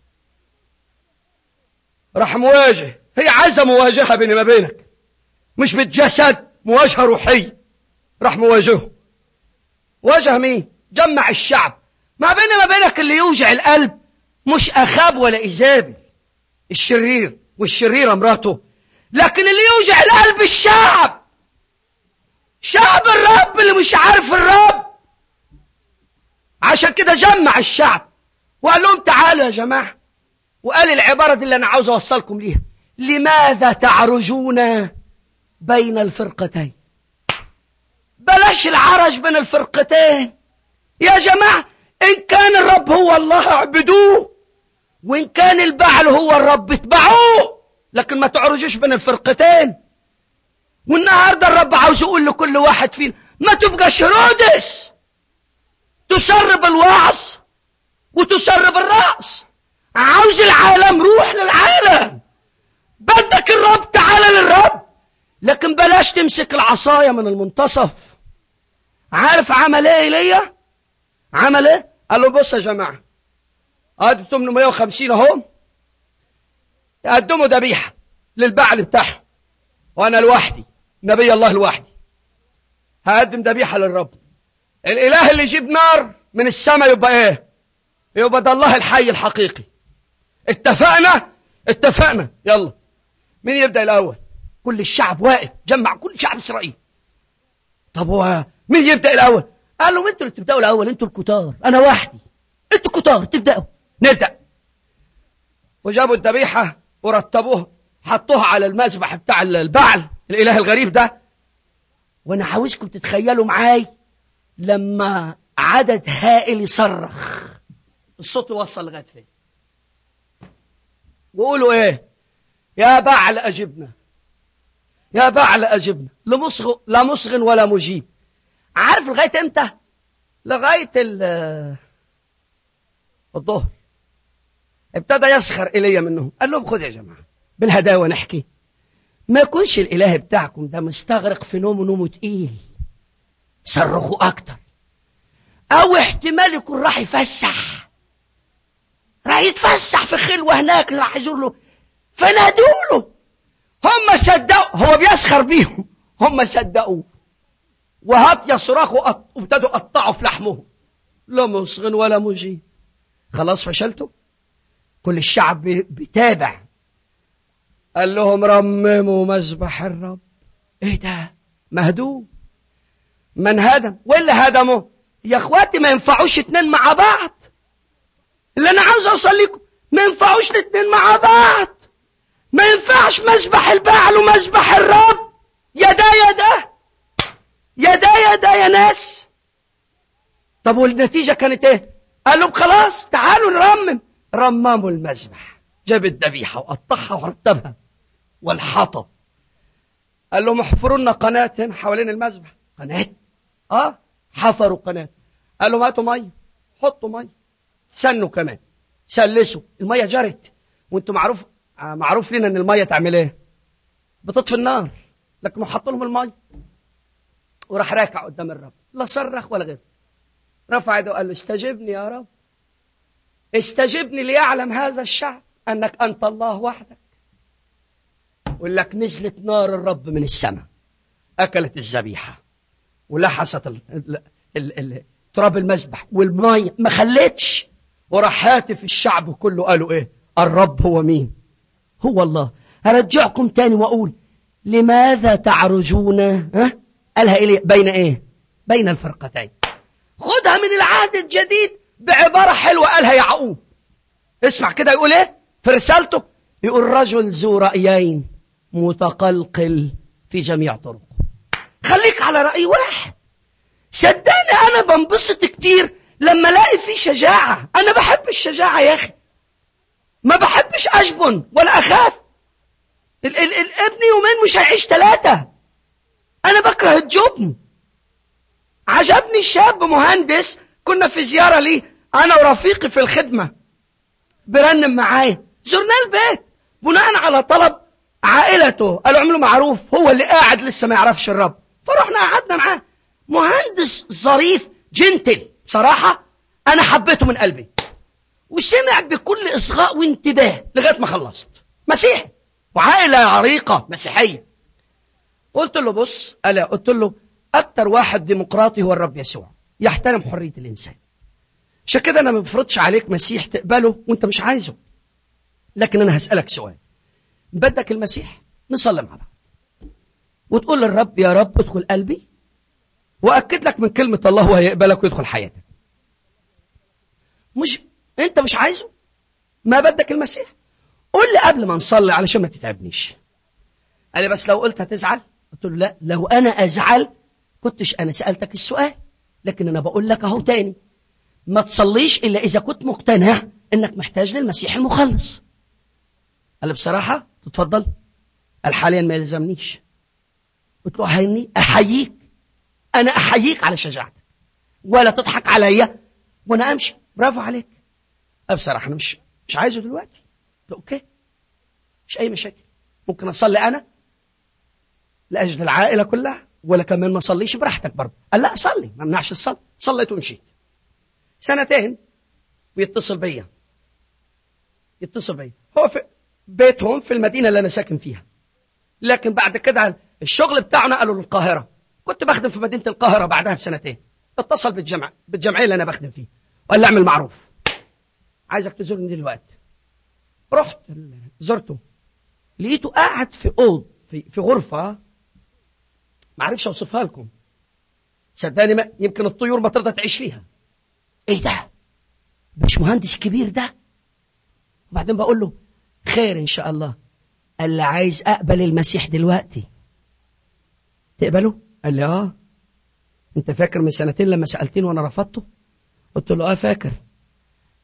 راح مواجه هي عايزه مواجهه بيني ما بينك مش بالجسد مواجهه روحيه راح مواجهه واجه مين جمع الشعب ما بيني ما بينك اللي يوجع القلب مش اخاب ولا ايزابل الشرير والشريره مراته لكن اللي يوجع القلب الشعب شعب الرب اللي مش عارف الرب عشان كده جمع الشعب وقال لهم تعالوا يا جماعه وقال العباره دي اللي انا عاوز اوصلكم ليها لماذا تعرجون بين الفرقتين بلاش العرج بين الفرقتين يا جماعة إن كان الرب هو الله اعبدوه وإن كان البعل هو الرب اتبعوه لكن ما تعرجوش بين الفرقتين والنهاردة الرب عاوز يقول لكل واحد فينا ما تبقاش هرودس تسرب الوعظ وتسرب الرأس عاوز العالم روح للعالم بدك الرب تعالى للرب لكن بلاش تمسك العصاية من المنتصف عارف عمل ايه ايليا عمل ايه قال له بص يا جماعة ادي 850 اهو يقدموا ذبيحة للبعل بتاعهم وانا لوحدي نبي الله لوحدي هقدم ذبيحة للرب الاله اللي يجيب نار من السماء يبقى ايه يبقى ده الله الحي الحقيقي اتفقنا اتفقنا يلا مين يبدأ الاول كل الشعب واقف جمع كل شعب اسرائيل طب هو مين يبدا الاول قال لهم انتوا اللي تبداوا الاول انتوا الكتار انا وحدي انتوا كتار تبداوا نبدا وجابوا الذبيحه ورتبوها حطوها على المذبح بتاع البعل الاله الغريب ده وانا عاوزكم تتخيلوا معاي لما عدد هائل يصرخ الصوت يوصل لغايه فين وقولوا ايه يا بعل اجبنا يا بعل اجبنا لمصغ لا مصغ ولا مجيب عارف لغايه امتى لغايه الظهر ابتدى يسخر الي منهم قال لهم خد يا جماعه بالهداوه نحكي ما يكونش الاله بتاعكم ده مستغرق في نوم ونومه تقيل صرخوا اكتر او احتمال يكون راح يفسح راح يتفسح في خلوه هناك راح يزور له فنادوا له هم صدقوا هو بيسخر بيهم هم صدقوا وهات يصرخوا وابتدوا يقطعوا في لحمهم لا مصغ ولا مجيب خلاص فشلتوا كل الشعب بيتابع قال لهم رمموا مذبح الرب ايه ده مهدوم من هدم واللي هدمه يا اخواتي ما ينفعوش اتنين مع بعض اللي انا عاوز اوصل لكم ما ينفعوش الاتنين مع بعض ما ينفعش مذبح البعل ومذبح الرب يا ده يا ده يا ده يا ده يا ناس طب والنتيجة كانت ايه قال لهم خلاص تعالوا نرمم رمموا المذبح جاب الذبيحة وقطعها ورتبها والحطب قال لهم احفروا لنا قناة هنا حوالين المذبح قناة اه حفروا قناة قال لهم هاتوا مية حطوا مية سنوا كمان سلسوا المية جرت وانتوا معروف معروف لنا ان المية تعمل ايه بتطفي النار لكن حط لهم المية وراح راكع قدام الرب لا صرخ ولا غير رفع يده وقال له استجبني يا رب استجبني ليعلم هذا الشعب انك انت الله وحدك يقول لك نزلت نار الرب من السماء اكلت الذبيحه ولحست ال... ال... ال... ال... تراب المذبح والميه ما خلتش وراح هاتف الشعب كله قالوا ايه الرب هو مين هو الله هرجعكم تاني واقول لماذا تعرجون ها قالها إيه بين ايه بين الفرقتين خدها من العهد الجديد بعبارة حلوة قالها يعقوب اسمع كده يقول ايه في رسالته يقول رجل ذو رأيين متقلقل في جميع طرقه خليك على رأي واحد صدقني أنا بنبسط كتير لما الاقي فيه شجاعة أنا بحب الشجاعة يا أخي ما بحبش أجبن ولا أخاف ال ال الابن يومين مش هيعيش ثلاثة أنا بكره الجبن عجبني الشاب مهندس كنا في زيارة ليه أنا ورفيقي في الخدمة برنم معايا زرنا البيت بناء على طلب عائلته قالوا اعملوا معروف هو اللي قاعد لسه ما يعرفش الرب فرحنا قعدنا معاه مهندس ظريف جنتل بصراحة أنا حبيته من قلبي وسمع بكل إصغاء وانتباه لغاية ما خلصت مسيحي وعائلة عريقة مسيحية قلت له بص ألا قلت له أكتر واحد ديمقراطي هو الرب يسوع يحترم حرية الإنسان عشان كده أنا ما بفرضش عليك مسيح تقبله وأنت مش عايزه لكن أنا هسألك سؤال بدك المسيح نصلي مع بعض وتقول للرب يا رب ادخل قلبي وأكد لك من كلمة الله وهيقبلك ويدخل حياتك مش أنت مش عايزه ما بدك المسيح قول لي قبل ما نصلي علشان ما تتعبنيش قال لي بس لو قلت هتزعل قلت له لا لو أنا أزعل كنتش أنا سألتك السؤال لكن أنا بقول لك أهو تاني ما تصليش إلا إذا كنت مقتنع إنك محتاج للمسيح المخلص قال لي بصراحة تتفضل قال حاليا ما يلزمنيش قلت له هيني أحييك أنا أحييك على شجاعتك ولا تضحك عليا وأنا أمشي برافو عليك قال بصراحة أنا مش مش عايزه دلوقتي قلت أوكي مش أي مشاكل ممكن أصلي أنا لأجل العائلة كلها ولا كمان ما صليش براحتك برضه قال لا صلي ما منعش الصلاة صليت ومشيت سنتين ويتصل بيا يتصل بيا هو في بيتهم في المدينة اللي أنا ساكن فيها لكن بعد كده الشغل بتاعنا قالوا للقاهرة كنت بخدم في مدينة القاهرة بعدها بسنتين اتصل بالجمع بالجمعية اللي أنا بخدم فيه وقال لي اعمل معروف عايزك تزورني دلوقتي رحت زرته لقيته قاعد في أوض في, في غرفة ما عرفش أوصفها لكم صدقني ما يمكن الطيور ما ترضى تعيش فيها ايه ده مش مهندس كبير ده وبعدين بقول له خير ان شاء الله قال لي عايز اقبل المسيح دلوقتي تقبله قال لي اه انت فاكر من سنتين لما سالتني وانا رفضته قلت له اه فاكر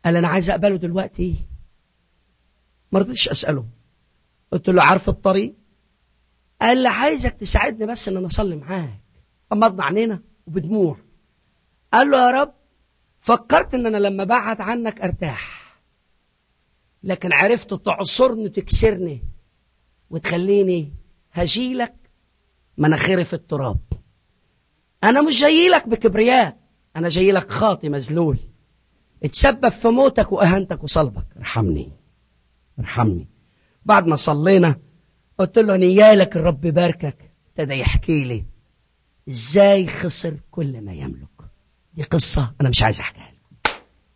قال انا عايز اقبله دلوقتي ما رضيتش اساله قلت له عارف الطريق قال لي عايزك تساعدني بس ان انا اصلي معاك غمضنا عينينا وبدموع قال له يا رب فكرت ان انا لما بعد عنك ارتاح لكن عرفت تعصرني وتكسرني وتخليني هجيلك مناخيري في التراب انا مش جاي لك بكبرياء انا جاي لك خاطي مذلول اتسبب في موتك واهانتك وصلبك ارحمني ارحمني بعد ما صلينا قلت له نيالك الرب باركك ابتدى يحكي لي ازاي خسر كل ما يملك دي قصة انا مش عايز احكيها لكم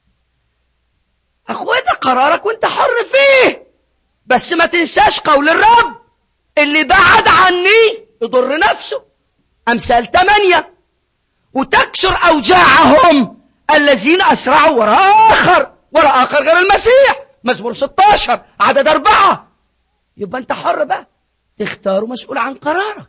اخويا ده قرارك وانت حر فيه بس ما تنساش قول الرب اللي بعد عني يضر نفسه امثال ثمانية وتكسر اوجاعهم الذين اسرعوا وراء اخر وراء اخر غير المسيح مزمور 16 عدد أربعة يبقى أنت حر بقى تختار مسؤول عن قرارك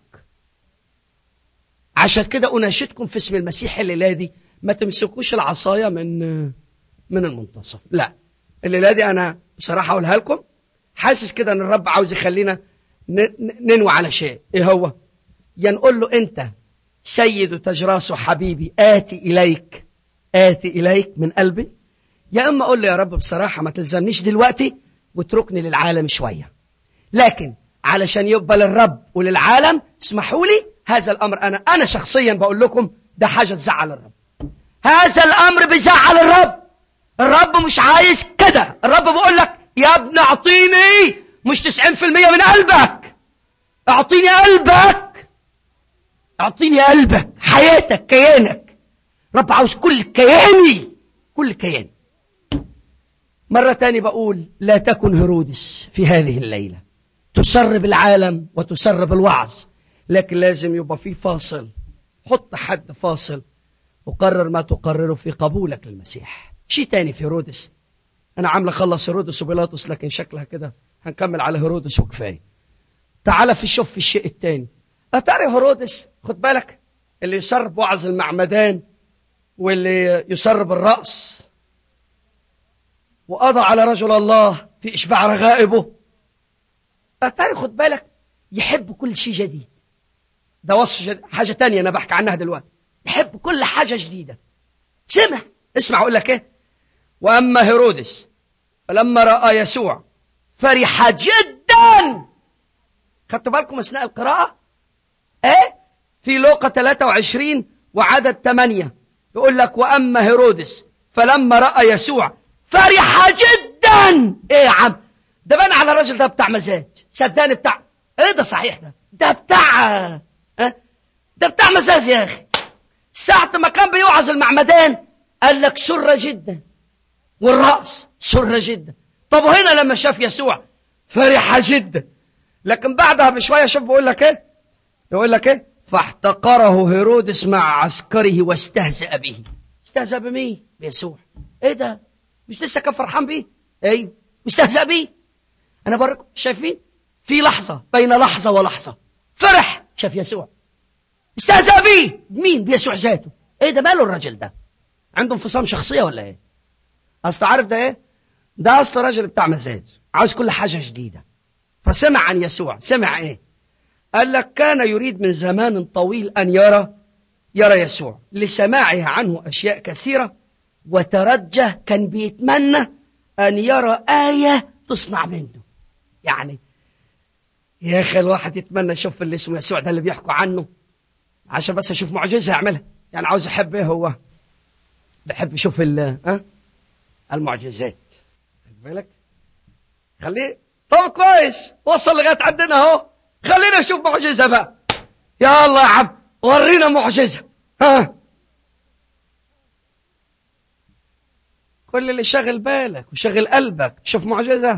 عشان كده أناشدكم في اسم المسيح الليلة دي ما تمسكوش العصاية من من المنتصف لا الليلة دي أنا بصراحة أقولها لكم حاسس كده أن الرب عاوز يخلينا ننوي على شيء إيه هو يا نقول له أنت سيد تجراس حبيبي آتي إليك آتي إليك من قلبي يا اما اقول له يا رب بصراحه ما تلزمنيش دلوقتي واتركني للعالم شويه لكن علشان يقبل الرب وللعالم اسمحوا لي هذا الامر انا انا شخصيا بقول لكم ده حاجه تزعل الرب هذا الامر بيزعل الرب الرب مش عايز كده الرب بيقول لك يا ابني اعطيني مش 90% من قلبك اعطيني قلبك اعطيني قلبك حياتك كيانك رب عاوز كل كياني كل كياني مرة تاني بقول لا تكن هرودس في هذه الليلة تسر بالعالم وتسر بالوعظ لكن لازم يبقى في فاصل حط حد فاصل وقرر ما تقرره في قبولك للمسيح شيء تاني في هرودس أنا عامل أخلص هرودس وبيلاطس لكن شكلها كده هنكمل على هرودس وكفاية تعال في شوف في الشيء التاني أتاري هرودس خد بالك اللي يسر بوعظ المعمدان واللي يسر بالرأس وقضى على رجل الله في إشباع رغائبه أتاري خد بالك يحب كل شيء جديد ده وصف جديد. حاجة تانية أنا بحكي عنها دلوقتي يحب كل حاجة جديدة سمع اسمع أقول لك إيه وأما هيرودس فلما رأى يسوع فرح جدا خدتوا بالكم أثناء القراءة إيه في لوقا 23 وعدد 8 يقول لك وأما هيرودس فلما رأى يسوع فرح جدا ايه يا عم ده بان على الراجل ده بتاع مزاج صدقني بتاع ايه ده صحيح ده ده بتاع اه؟ ده بتاع مزاج يا اخي ساعة ما كان بيوعظ المعمدان قال لك سر جدا والرأس سر جدا طب وهنا لما شاف يسوع فرح جدا لكن بعدها بشوية شوف بيقول لك ايه يقول لك ايه فاحتقره هيرودس مع عسكره واستهزأ به استهزأ بمين بيسوع ايه ده مش لسه كان فرحان بيه ايوه مستهزأ بيه انا بوريكم شايفين في لحظة بين لحظة ولحظة فرح شاف يسوع استهزأ بيه مين بيسوع ذاته ايه ده ماله الراجل ده عنده انفصام شخصية ولا ايه اصل عارف ده ايه ده اصل راجل بتاع مزاج عاوز كل حاجة جديدة فسمع عن يسوع سمع ايه قال لك كان يريد من زمان طويل ان يرى يرى يسوع لسماعه عنه اشياء كثيره وترجى كان بيتمنى أن يرى آية تصنع منه يعني يا أخي الواحد يتمنى يشوف اللي اسمه يسوع ده اللي بيحكوا عنه عشان بس أشوف معجزة يعملها يعني عاوز أحب إيه هو بحب يشوف ال ها المعجزات خد بالك خليه طب كويس وصل لغاية عندنا أهو خلينا نشوف معجزة بقى يا الله يا عم ورينا معجزة ها كل اللي شاغل بالك وشاغل قلبك تشوف معجزة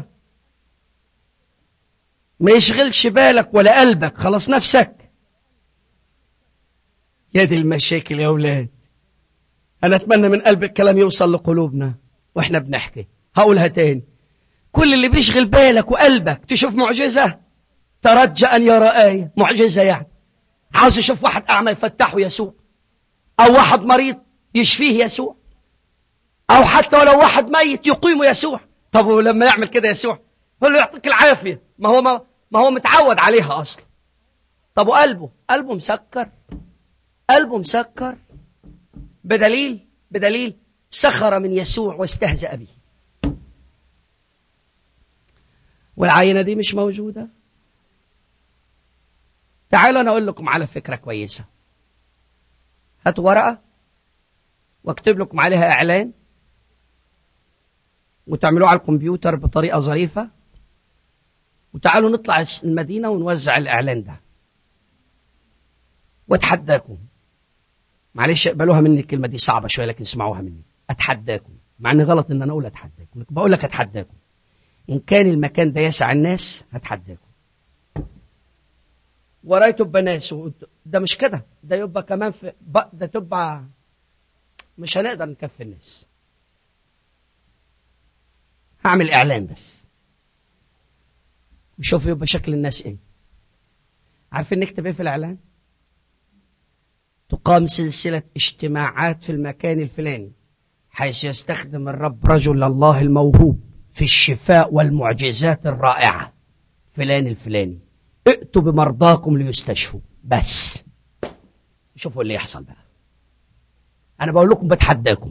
ما يشغلش بالك ولا قلبك خلاص نفسك يا دي المشاكل يا أولاد أنا أتمنى من قلب الكلام يوصل لقلوبنا وإحنا بنحكي هقولها تاني كل اللي بيشغل بالك وقلبك تشوف معجزة ترجى أن يرى آية معجزة يعني عاوز يشوف واحد أعمى يفتحه يسوع أو واحد مريض يشفيه يسوع أو حتى ولو واحد ميت يقيم يسوع طب ولما يعمل كده يسوع يقول له يعطيك العافية ما هو ما, ما هو متعود عليها أصلا طب وقلبه قلبه مسكر قلبه مسكر بدليل بدليل سخر من يسوع واستهزأ به والعينة دي مش موجودة تعالوا أنا أقول لكم على فكرة كويسة هاتوا ورقة واكتب لكم عليها إعلان وتعملوه على الكمبيوتر بطريقة ظريفة وتعالوا نطلع المدينة ونوزع الإعلان ده واتحداكم معلش اقبلوها مني الكلمة دي صعبة شوية لكن اسمعوها مني أتحداكم مع أن غلط أن أنا أقول أتحداكم بقول لك أتحداكم إن كان المكان ده يسع الناس هتحداكم ورايته بناس ده مش كده ده يبقى كمان في ده تبقى مش هنقدر نكفي الناس هعمل إعلان بس وشوف يبقى شكل الناس إيه عارفين نكتب إيه في الإعلان تقام سلسلة اجتماعات في المكان الفلاني حيث يستخدم الرب رجل الله الموهوب في الشفاء والمعجزات الرائعة فلان الفلاني ائتوا بمرضاكم ليستشفوا بس شوفوا اللي يحصل بقى أنا بقول لكم بتحداكم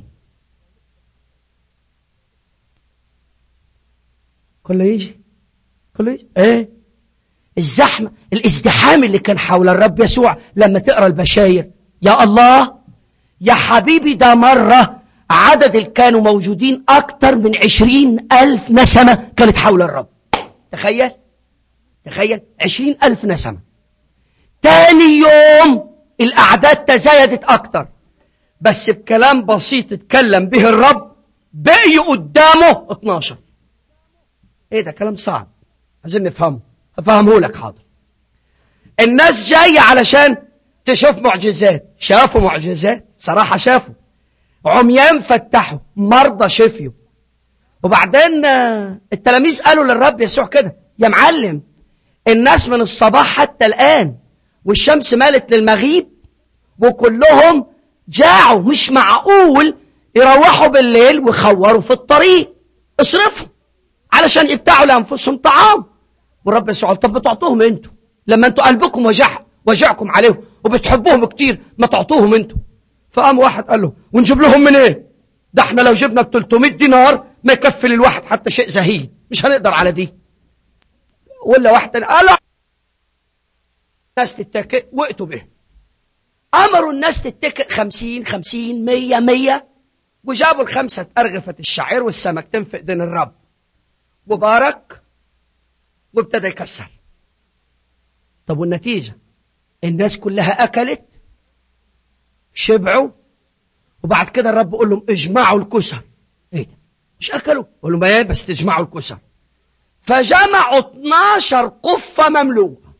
كله يجي كله يجي ايه الزحمة الازدحام اللي كان حول الرب يسوع لما تقرأ البشاير يا الله يا حبيبي ده مرة عدد اللي كانوا موجودين أكتر من عشرين ألف نسمة كانت حول الرب تخيل تخيل عشرين ألف نسمة تاني يوم الأعداد تزايدت أكتر بس بكلام بسيط اتكلم به الرب بقي قدامه 12 ايه ده كلام صعب عايزين نفهمه هفهمه لك حاضر الناس جاية علشان تشوف معجزات شافوا معجزات صراحة شافوا عميان فتحوا مرضى شفيوا وبعدين التلاميذ قالوا للرب يسوع كده يا معلم الناس من الصباح حتى الآن والشمس مالت للمغيب وكلهم جاعوا مش معقول يروحوا بالليل ويخوروا في الطريق اصرفوا علشان يبتاعوا لأنفسهم طعام والرب يسوع طب بتعطوهم انتوا لما انتوا قلبكم وجع وجعكم عليهم وبتحبوهم كتير ما تعطوهم انتوا فقام واحد قال له ونجيب لهم من ايه ده احنا لو جبنا ب 300 دينار ما يكفي للواحد حتى شيء زهيد مش هنقدر على دي ولا واحد تاني قال الناس تتكئ وقتوا به امروا الناس تتكئ خمسين خمسين مية مية وجابوا الخمسة أرغفة الشعير والسمك تنفق دين الرب وبارك وابتدى يكسر طب والنتيجة الناس كلها أكلت شبعوا وبعد كده الرب يقول لهم اجمعوا الكسر ايه ده مش أكلوا قول لهم ايه بس تجمعوا الكسر فجمعوا 12 قفة مملوءة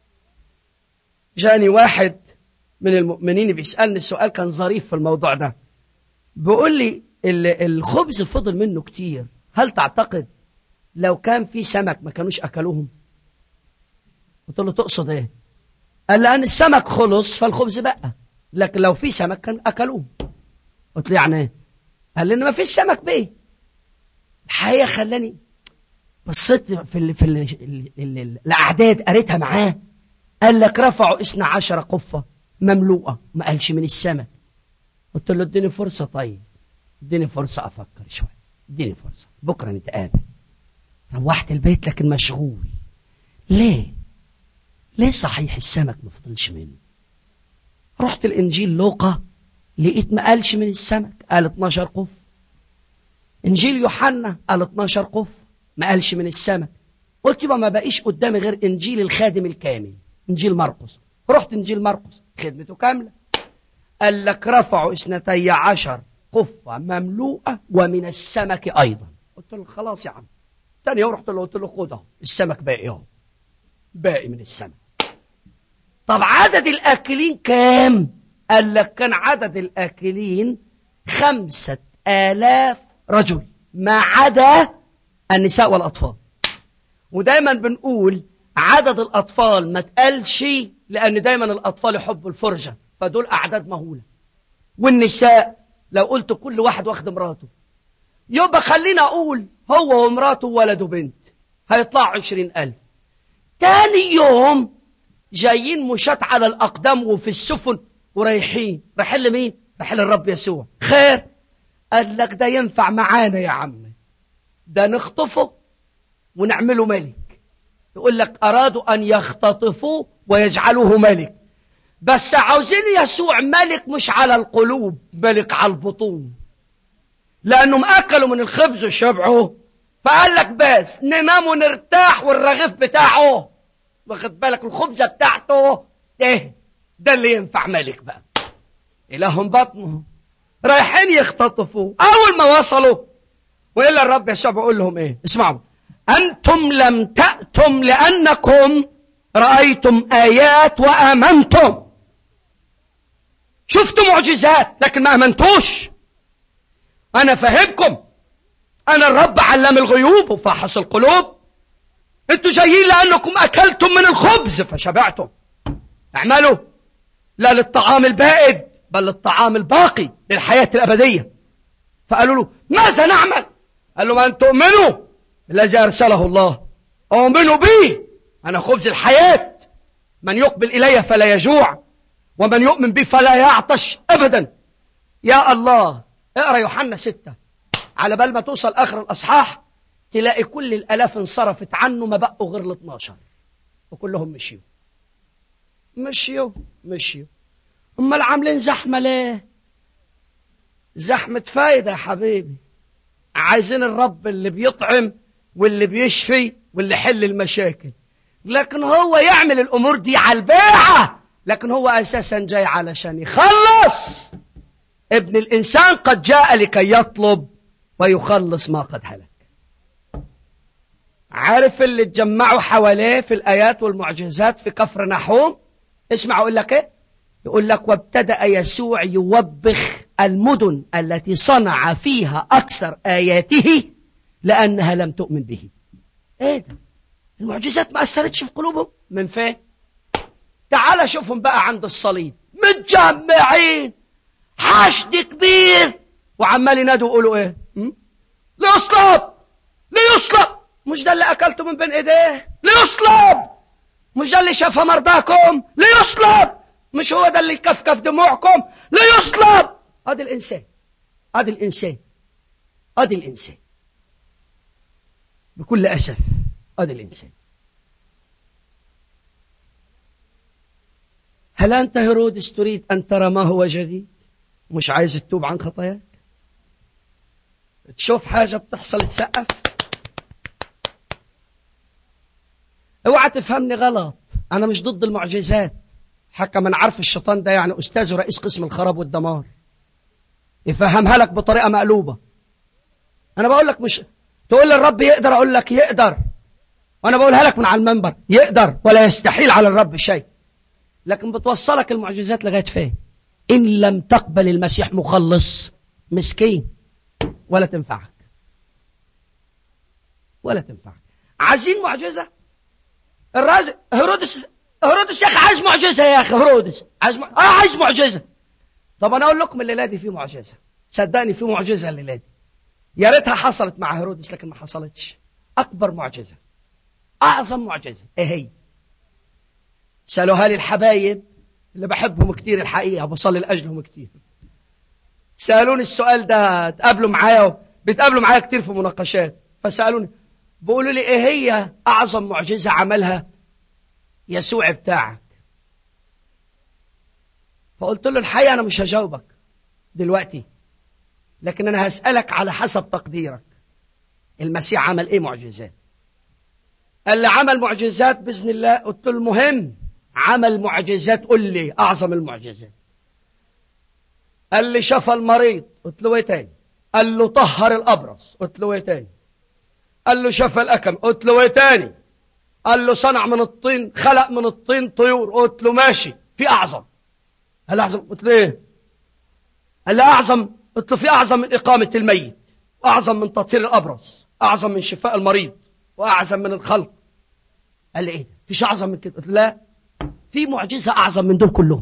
جاني واحد من المؤمنين بيسألني السؤال كان ظريف في الموضوع ده بيقول لي الخبز فضل منه كتير هل تعتقد لو كان في سمك ما كانوش أكلوهم قلت له تقصد ايه قال لأن السمك خلص فالخبز بقى لكن لو في سمك كان أكلوه قلت له يعني ايه قال لي ما فيش سمك بيه الحقيقة خلاني بصيت في ال في ال ال ال الأعداد قريتها معاه قال لك رفعوا اثنا عشر قفة مملوءة ما قالش من السمك قلت له اديني فرصة طيب اديني فرصة أفكر شوية اديني فرصة بكرة نتقابل روحت البيت لكن مشغول ليه ليه صحيح السمك ما فضلش منه رحت الإنجيل لوقا لقيت ما قالش من السمك قال 12 قف إنجيل يوحنا قال 12 قف ما قالش من السمك قلت يبقى ما بقيش قدامي غير إنجيل الخادم الكامل إنجيل مرقس رحت إنجيل مرقس خدمته كاملة قال لك رفعوا اثنتي عشر قفة مملوءة ومن السمك أيضا قلت له خلاص يا عم تاني يوم رحت له قلت له خد اهو السمك باقي اهو باقي من السمك طب عدد الآكلين كام قال لك كان عدد الآكلين خمسة آلاف رجل ما عدا النساء والأطفال ودايما بنقول عدد الأطفال ما تقالش لأن دايما الأطفال يحبوا الفرجة فدول أعداد مهولة والنساء لو قلت كل واحد واخد مراته يبقى خلينا أقول هو ومراته وولده بنت هيطلعوا عشرين ألف تاني يوم جايين مشاة على الأقدام وفي السفن ورايحين رايحين لمين؟ رايحين للرب يسوع خير قال لك ده ينفع معانا يا عم ده نخطفه ونعمله ملك يقول لك أرادوا أن يختطفوه ويجعلوه ملك بس عاوزين يسوع ملك مش على القلوب ملك على البطون لأنهم أكلوا من الخبز وشبعوا فقال لك بس ننام ونرتاح والرغيف بتاعه واخد بالك الخبزة بتاعته ده ده اللي ينفع ملك بقى إلههم بطنهم رايحين يختطفوه أول ما وصلوا وإلا الرب يسوع بيقول لهم إيه اسمعوا أنتم لم تأتم لأنكم رأيتم آيات وآمنتم شفتوا معجزات لكن ما آمنتوش أنا فهمكم أنا الرب علم الغيوب وفحص القلوب أنتوا جايين لأنكم أكلتم من الخبز فشبعتم اعملوا لا للطعام البائد بل للطعام الباقي للحياة الأبدية فقالوا له ماذا نعمل قال لهم أن تؤمنوا بالذي أرسله الله أؤمنوا به أنا خبز الحياة من يقبل إلي فلا يجوع ومن يؤمن بي فلا يعطش أبدا يا الله اقرأ يوحنا ستة على بال ما توصل آخر الأصحاح تلاقي كل الألاف انصرفت عنه ما بقوا غير ال 12 وكلهم مشيوا مشيوا مشيوا امال عاملين زحمة ليه زحمة فايدة يا حبيبي عايزين الرب اللي بيطعم واللي بيشفي واللي يحل المشاكل لكن هو يعمل الامور دي على البيعة لكن هو اساسا جاي علشان يخلص ابن الانسان قد جاء لكي يطلب ويخلص ما قد هلك عارف اللي اتجمعوا حواليه في الايات والمعجزات في كفر نحوم اسمع اقول لك ايه يقول لك وابتدأ يسوع يوبخ المدن التي صنع فيها أكثر آياته لأنها لم تؤمن به ايه ده المعجزات ما أثرتش في قلوبهم من فين تعال شوفهم بقى عند الصليب متجمعين حشد كبير وعمال ينادوا يقولوا ايه م? ليصلب ليصلب مش ده اللي اكلته من بين ايديه ليصلب مش ده اللي شاف مرضاكم ليصلب مش هو ده اللي كفكف دموعكم ليصلب ادي الانسان ادي الانسان ادي الانسان بكل اسف ادي الانسان هل انت هيرودس تريد ان ترى ما هو جديد مش عايز تتوب عن خطاياك تشوف حاجه بتحصل تسقف اوعى تفهمني غلط انا مش ضد المعجزات حكى من عرف الشيطان ده يعني استاذ ورئيس قسم الخراب والدمار يفهمها لك بطريقه مقلوبه انا بقول لك مش تقول لي الرب يقدر اقول لك يقدر وانا بقولها لك من على المنبر يقدر ولا يستحيل على الرب شيء لكن بتوصلك المعجزات لغايه فين ان لم تقبل المسيح مخلص مسكين ولا تنفعك ولا تنفعك عايزين معجزه الراجل هيرودس هيرودس يا اخي عايز معجزه يا اخي هيرودس عايز م... اه عايز معجزه طب انا اقول لكم الليله دي في معجزه صدقني في معجزه الليله دي يا ريتها حصلت مع هيرودس لكن ما حصلتش اكبر معجزه اعظم معجزه ايه هي سالوها لي الحبايب اللي بحبهم كتير الحقيقه بصلي لاجلهم كتير سالوني السؤال ده تقابلوا معايا بيتقابلوا معايا كتير في مناقشات فسالوني بيقولوا لي ايه هي اعظم معجزه عملها يسوع بتاعك فقلت له الحقيقة أنا مش هجاوبك دلوقتي لكن أنا هسألك على حسب تقديرك المسيح عمل إيه معجزات قال لي عمل معجزات بإذن الله قلت له المهم عمل معجزات قل لي أعظم المعجزات قال لي شفى المريض قلت له ايه تاني قال له طهر الأبرص قلت له ايه تاني قال له شفى الأكم قلت له ايه تاني قال له صنع من الطين خلق من الطين طيور قلت له ماشي في أعظم قال أعظم قلت له إيه قال له أعظم قلت له في أعظم من إقامة الميت أعظم من تطهير الأبرص أعظم من شفاء المريض وأعظم من الخلق قال لي إيه فيش أعظم من كده قلت له لا في معجزة أعظم من دول كلهم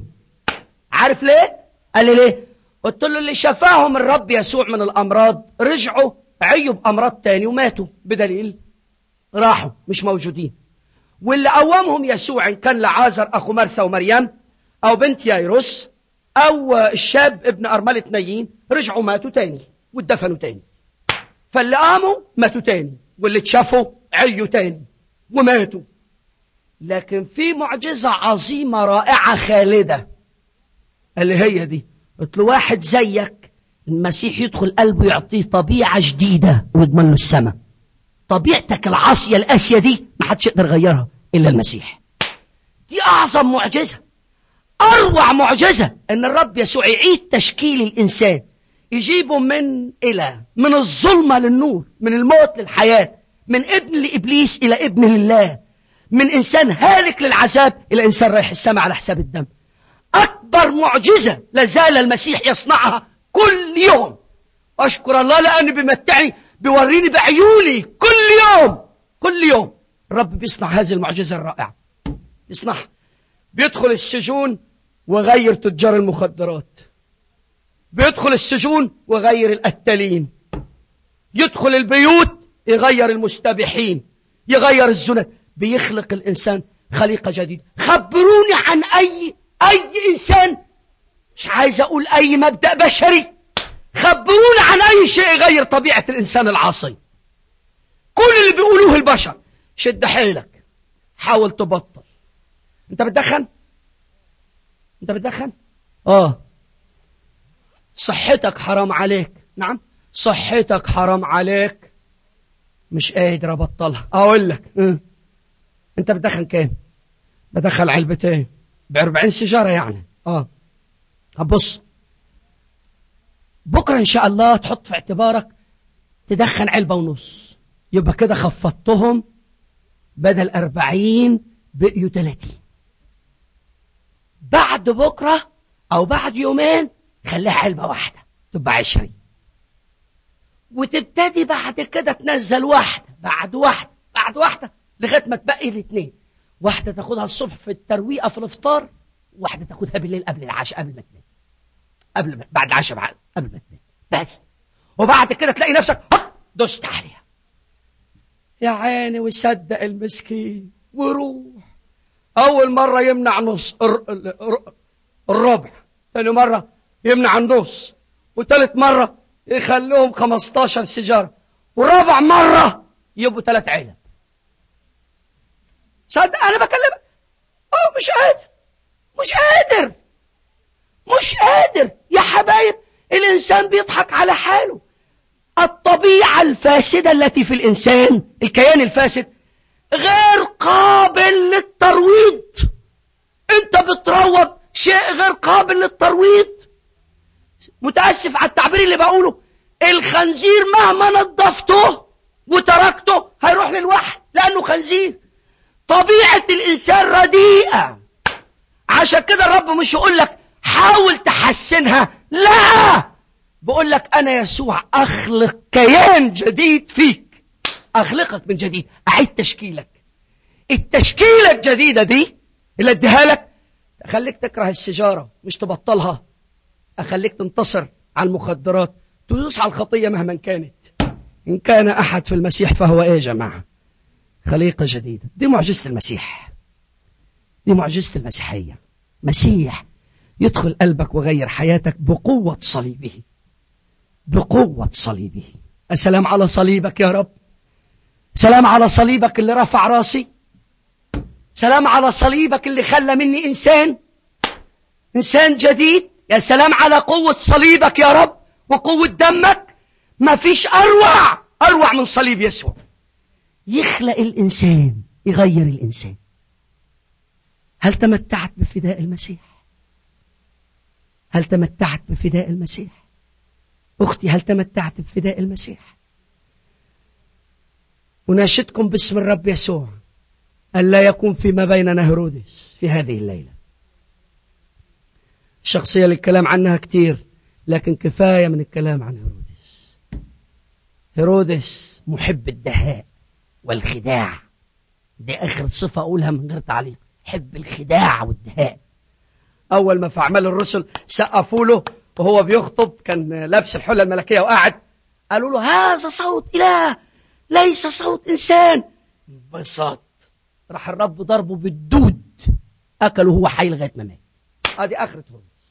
عارف ليه قال لي ليه قلت له اللي شفاهم الرب يسوع من الأمراض رجعوا عيوا بأمراض تاني وماتوا بدليل راحوا مش موجودين واللي قومهم يسوع إن كان لعازر أخو مرثا ومريم أو بنت يايروس أو الشاب ابن أرملة نايين رجعوا ماتوا تاني واتدفنوا تاني فاللي قاموا ماتوا تاني واللي اتشافوا عيوا تاني وماتوا لكن في معجزة عظيمة رائعة خالدة اللي هي دي قلت له واحد زيك المسيح يدخل قلبه يعطيه طبيعة جديدة ويضمن له السماء طبيعتك العاصية القاسية دي ما حدش يقدر يغيرها إلا المسيح دي أعظم معجزة أروع معجزة أن الرب يسوع يعيد تشكيل الإنسان يجيبه من إلى من الظلمة للنور من الموت للحياة من ابن لإبليس إلى ابن لله من إنسان هالك للعذاب إلى إنسان رايح السماء على حساب الدم أكبر معجزة لازال المسيح يصنعها كل يوم أشكر الله لأنه بيمتعني بيوريني بعيوني كل يوم كل يوم الرب بيصنع هذه المعجزة الرائعة يصنعها بيدخل السجون وغير تجار المخدرات بيدخل السجون وغير القتالين يدخل البيوت يغير المستبحين يغير الزنات بيخلق الإنسان خليقة جديدة خبروني عن أي أي إنسان مش عايز أقول أي مبدأ بشري خبروني عن أي شيء يغير طبيعة الإنسان العاصي كل اللي بيقولوه البشر شد حيلك حاول تبطل انت بتدخن انت بتدخن اه صحتك حرام عليك نعم صحتك حرام عليك مش قادر ابطلها اقول لك اه. انت بتدخن كام بدخل علبتين ب 40 سيجاره يعني اه هبص بكره ان شاء الله تحط في اعتبارك تدخن علبه ونص يبقى كده خفضتهم بدل 40 بقيوا 30 بعد بكره او بعد يومين خليها علبه واحده تبقى 20 وتبتدي بعد كده تنزل واحده بعد واحده بعد واحده لغايه ما تبقي الاثنين واحده تاخدها الصبح في الترويقه في الافطار واحده تاخدها بالليل قبل العشاء قبل ما تنام قبل ما بعد العشاء بعد قبل ما تنام بس وبعد كده تلاقي نفسك هوب دوست عليها يا عيني وصدق المسكين وروح اول مره يمنع نص الربع ثاني مره يمنع النص وثالث مره يخلوهم 15 سيجاره ورابع مره يبقوا ثلاث علب صدق انا بكلمك اه مش قادر مش قادر مش قادر يا حبايب الانسان بيضحك على حاله الطبيعة الفاسدة التي في الإنسان الكيان الفاسد غير قابل للترويض انت بتروض شيء غير قابل للترويض متأسف على التعبير اللي بقوله الخنزير مهما نظفته وتركته هيروح للوحل لأنه خنزير طبيعة الإنسان رديئة عشان كده الرب مش يقول لك حاول تحسنها لا بقول لك أنا يسوع أخلق كيان جديد فيك أخلقك من جديد أعيد تشكيلك التشكيلة الجديدة دي اللي اديها لك أخليك تكره السيجارة مش تبطلها أخليك تنتصر على المخدرات تدوس على الخطية مهما كانت إن كان أحد في المسيح فهو إيه يا جماعة خليقة جديدة دي معجزة المسيح دي معجزة المسيحية مسيح يدخل قلبك وغير حياتك بقوة صليبه بقوة صليبه السلام على صليبك يا رب سلام على صليبك اللي رفع راسي سلام على صليبك اللي خلى مني إنسان إنسان جديد يا سلام على قوة صليبك يا رب وقوة دمك ما فيش أروع أروع من صليب يسوع يخلق الإنسان يغير الإنسان هل تمتعت بفداء المسيح هل تمتعت بفداء المسيح أختي هل تمتعت بفداء المسيح أناشدكم باسم الرب يسوع ألا يكون فيما بيننا هرودس في هذه الليلة الشخصية اللي الكلام عنها كتير لكن كفاية من الكلام عن هرودس هرودس محب الدهاء والخداع دي آخر صفة أقولها من غير تعليق حب الخداع والدهاء أول ما في أعمال الرسل سقفوا له وهو بيخطب كان لابس الحلة الملكية وقاعد قالوا له هذا صوت إله ليس صوت إنسان انبسط راح الرب ضربه بالدود أكله هو حي لغاية ما مات هذه آخرة هرمز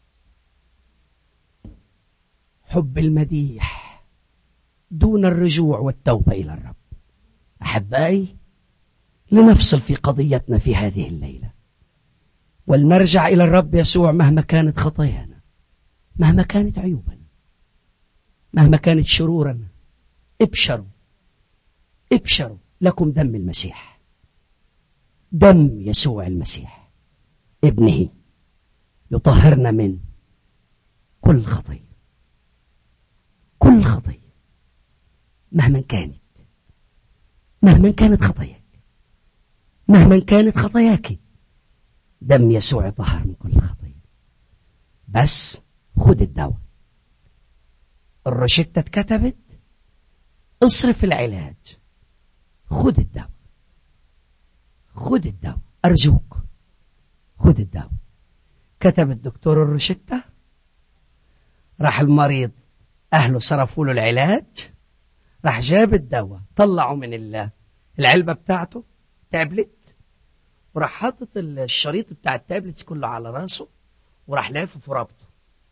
حب المديح دون الرجوع والتوبة إلى الرب أحبائي لنفصل في قضيتنا في هذه الليلة ولنرجع إلى الرب يسوع مهما كانت خطايانا مهما كانت عيوبنا مهما كانت شرورنا ابشروا ابشروا لكم دم المسيح دم يسوع المسيح ابنه يطهرنا من كل خطية كل خطية مهما كانت مهما كانت خطاياك مهما كانت خطاياك دم يسوع طهر من كل خطية بس خد الدواء الروشتة اتكتبت اصرف العلاج خد الدواء خد الدواء أرجوك خد الدواء كتب الدكتور الروشتة راح المريض أهله صرفوا له العلاج راح جاب الدواء طلعوا من العلبة بتاعته تابلت وراح حاطط الشريط بتاع التابلت كله على راسه وراح لافه في ربطه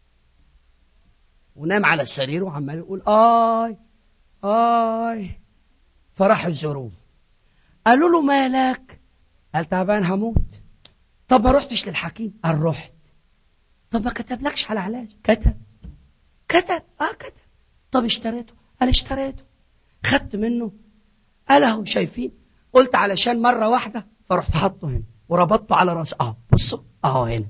ونام على السرير وعمال يقول آي آي فراح يزوروه قالوا له مالك قال تعبان هموت طب ما رحتش للحكيم قال رحت طب ما كتبلكش على علاج كتب كتب اه كتب طب اشتريته قال اشتريته خدت منه قال اهو شايفين قلت علشان مرة واحدة فرحت حاطه هنا وربطته على راسه اه بصوا اهو هنا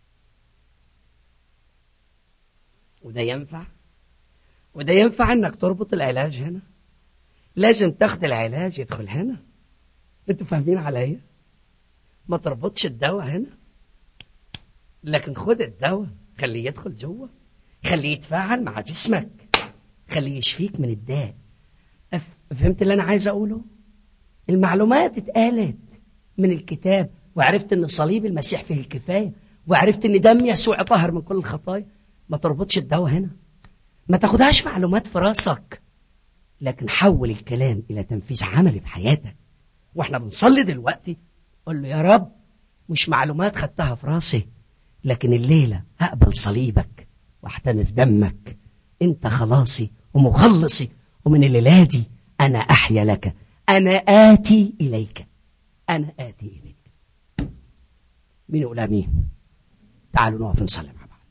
وده ينفع وده ينفع انك تربط العلاج هنا لازم تاخد العلاج يدخل هنا انتوا فاهمين عليا ما تربطش الدواء هنا لكن خد الدواء خليه يدخل جوه خليه يتفاعل مع جسمك خليه يشفيك من الداء فهمت اللي انا عايز اقوله المعلومات اتقالت من الكتاب وعرفت ان صليب المسيح فيه الكفايه وعرفت ان دم يسوع طهر من كل الخطايا ما تربطش الدواء هنا ما تاخدهاش معلومات في راسك لكن حول الكلام الى تنفيذ عملي في حياتك واحنا بنصلي دلوقتي قول له يا رب مش معلومات خدتها في راسي لكن الليلة أقبل صليبك واحتمي في دمك انت خلاصي ومخلصي ومن الليلة دي أنا أحيا لك أنا آتي إليك أنا آتي إليك مين يقول أمين تعالوا نقف نصلي مع بعض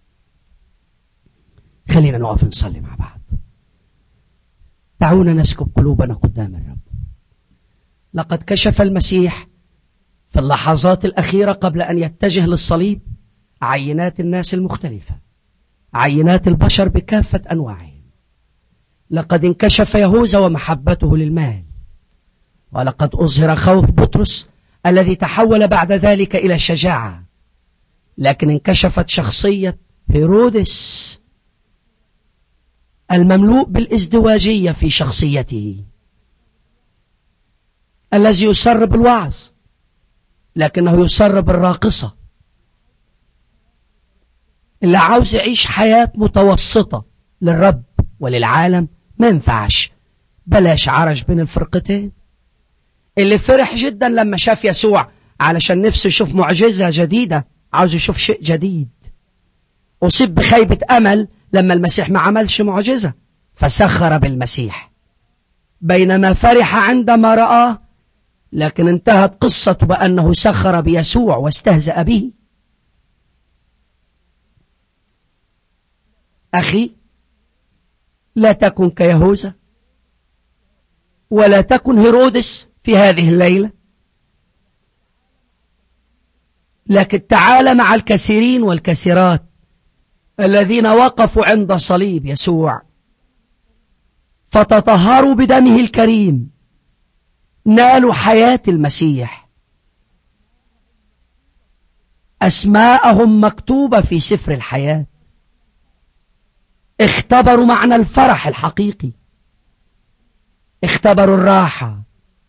خلينا نقف نصلي مع بعض دعونا نسكب قلوبنا قدام الرب لقد كشف المسيح في اللحظات الأخيرة قبل أن يتجه للصليب عينات الناس المختلفة عينات البشر بكافة أنواعهم لقد انكشف يهوذا ومحبته للمال ولقد أظهر خوف بطرس الذي تحول بعد ذلك إلى شجاعة لكن انكشفت شخصية هيرودس المملوء بالازدواجية في شخصيته الذي يسر بالوعظ لكنه يسر بالراقصة اللي عاوز يعيش حياة متوسطة للرب وللعالم ما ينفعش بلاش عرج بين الفرقتين اللي فرح جدا لما شاف يسوع علشان نفسه يشوف معجزة جديدة عاوز يشوف شيء جديد أصيب بخيبة أمل لما المسيح ما عملش معجزة فسخر بالمسيح بينما فرح عندما رآه لكن انتهت قصة بأنه سخر بيسوع واستهزأ به أخي لا تكن كيهوذا ولا تكن هيرودس في هذه الليلة لكن تعال مع الكثيرين والكثيرات الذين وقفوا عند صليب يسوع فتطهروا بدمه الكريم نالوا حياة المسيح أسماءهم مكتوبة في سفر الحياة اختبروا معنى الفرح الحقيقي اختبروا الراحة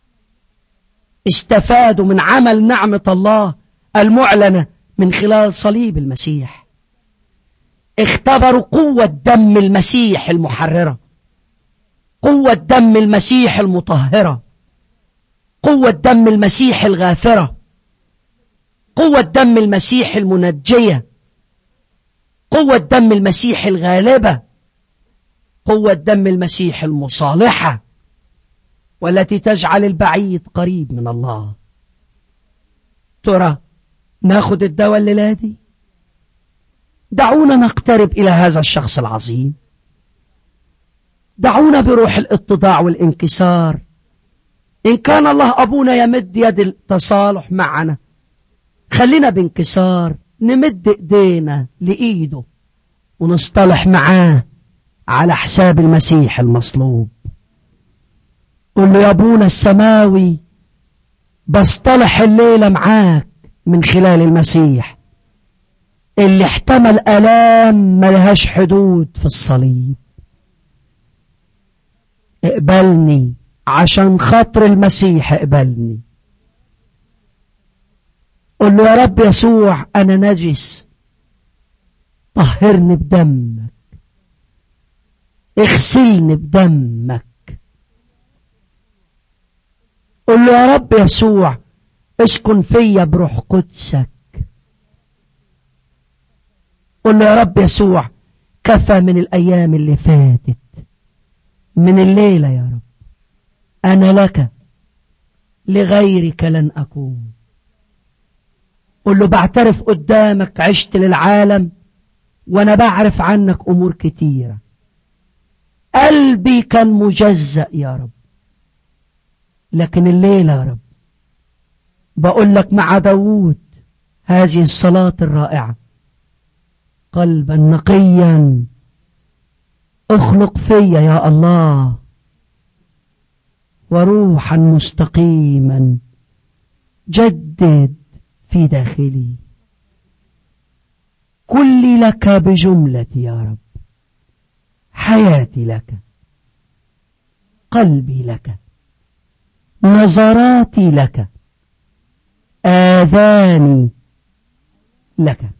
استفادوا من عمل نعمة الله المعلنة من خلال صليب المسيح اختبروا قوة دم المسيح المحررة قوة دم المسيح المطهرة قوة دم المسيح الغافرة قوة دم المسيح المنجية قوة دم المسيح الغالبة قوة دم المسيح المصالحة والتي تجعل البعيد قريب من الله ترى ناخد الدواء الليلة دي دعونا نقترب إلى هذا الشخص العظيم دعونا بروح الاتضاع والانكسار إن كان الله أبونا يمد يد التصالح معنا خلينا بانكسار نمد ايدينا لإيده ونصطلح معاه على حساب المسيح المصلوب قل له يا ابونا السماوي بصطلح الليلة معاك من خلال المسيح اللي احتمل ألام ملهاش حدود في الصليب اقبلني عشان خاطر المسيح اقبلني قل له يا رب يسوع أنا نجس طهرني بدمك اغسلني بدمك قل له يا رب يسوع اسكن فيا بروح قدسك قل له يا رب يسوع كفى من الأيام اللي فاتت من الليلة يا رب أنا لك لغيرك لن أكون قل له بعترف قدامك عشت للعالم وأنا بعرف عنك أمور كتيرة قلبي كان مجزأ يا رب لكن الليلة يا رب بقول لك مع داوود هذه الصلاة الرائعة قلبا نقيا اخلق فيا يا الله وروحا مستقيما جدد في داخلي كلي لك بجملتي يا رب حياتي لك قلبي لك نظراتي لك آذاني لك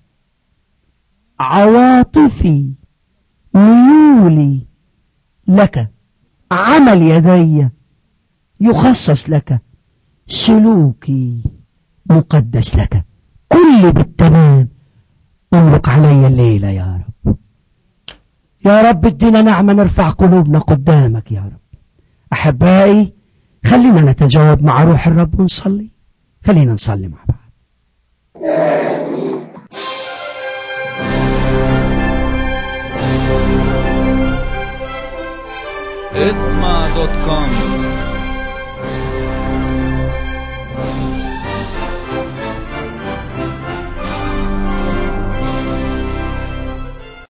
عواطفي ميولي لك عمل يدي يخصص لك سلوكي مقدس لك كل بالتمام املك علي الليلة يا رب يا رب ادينا نعمة نرفع قلوبنا قدامك يا رب أحبائي خلينا نتجاوب مع روح الرب ونصلي خلينا نصلي مع بعض اسمع دوت كوم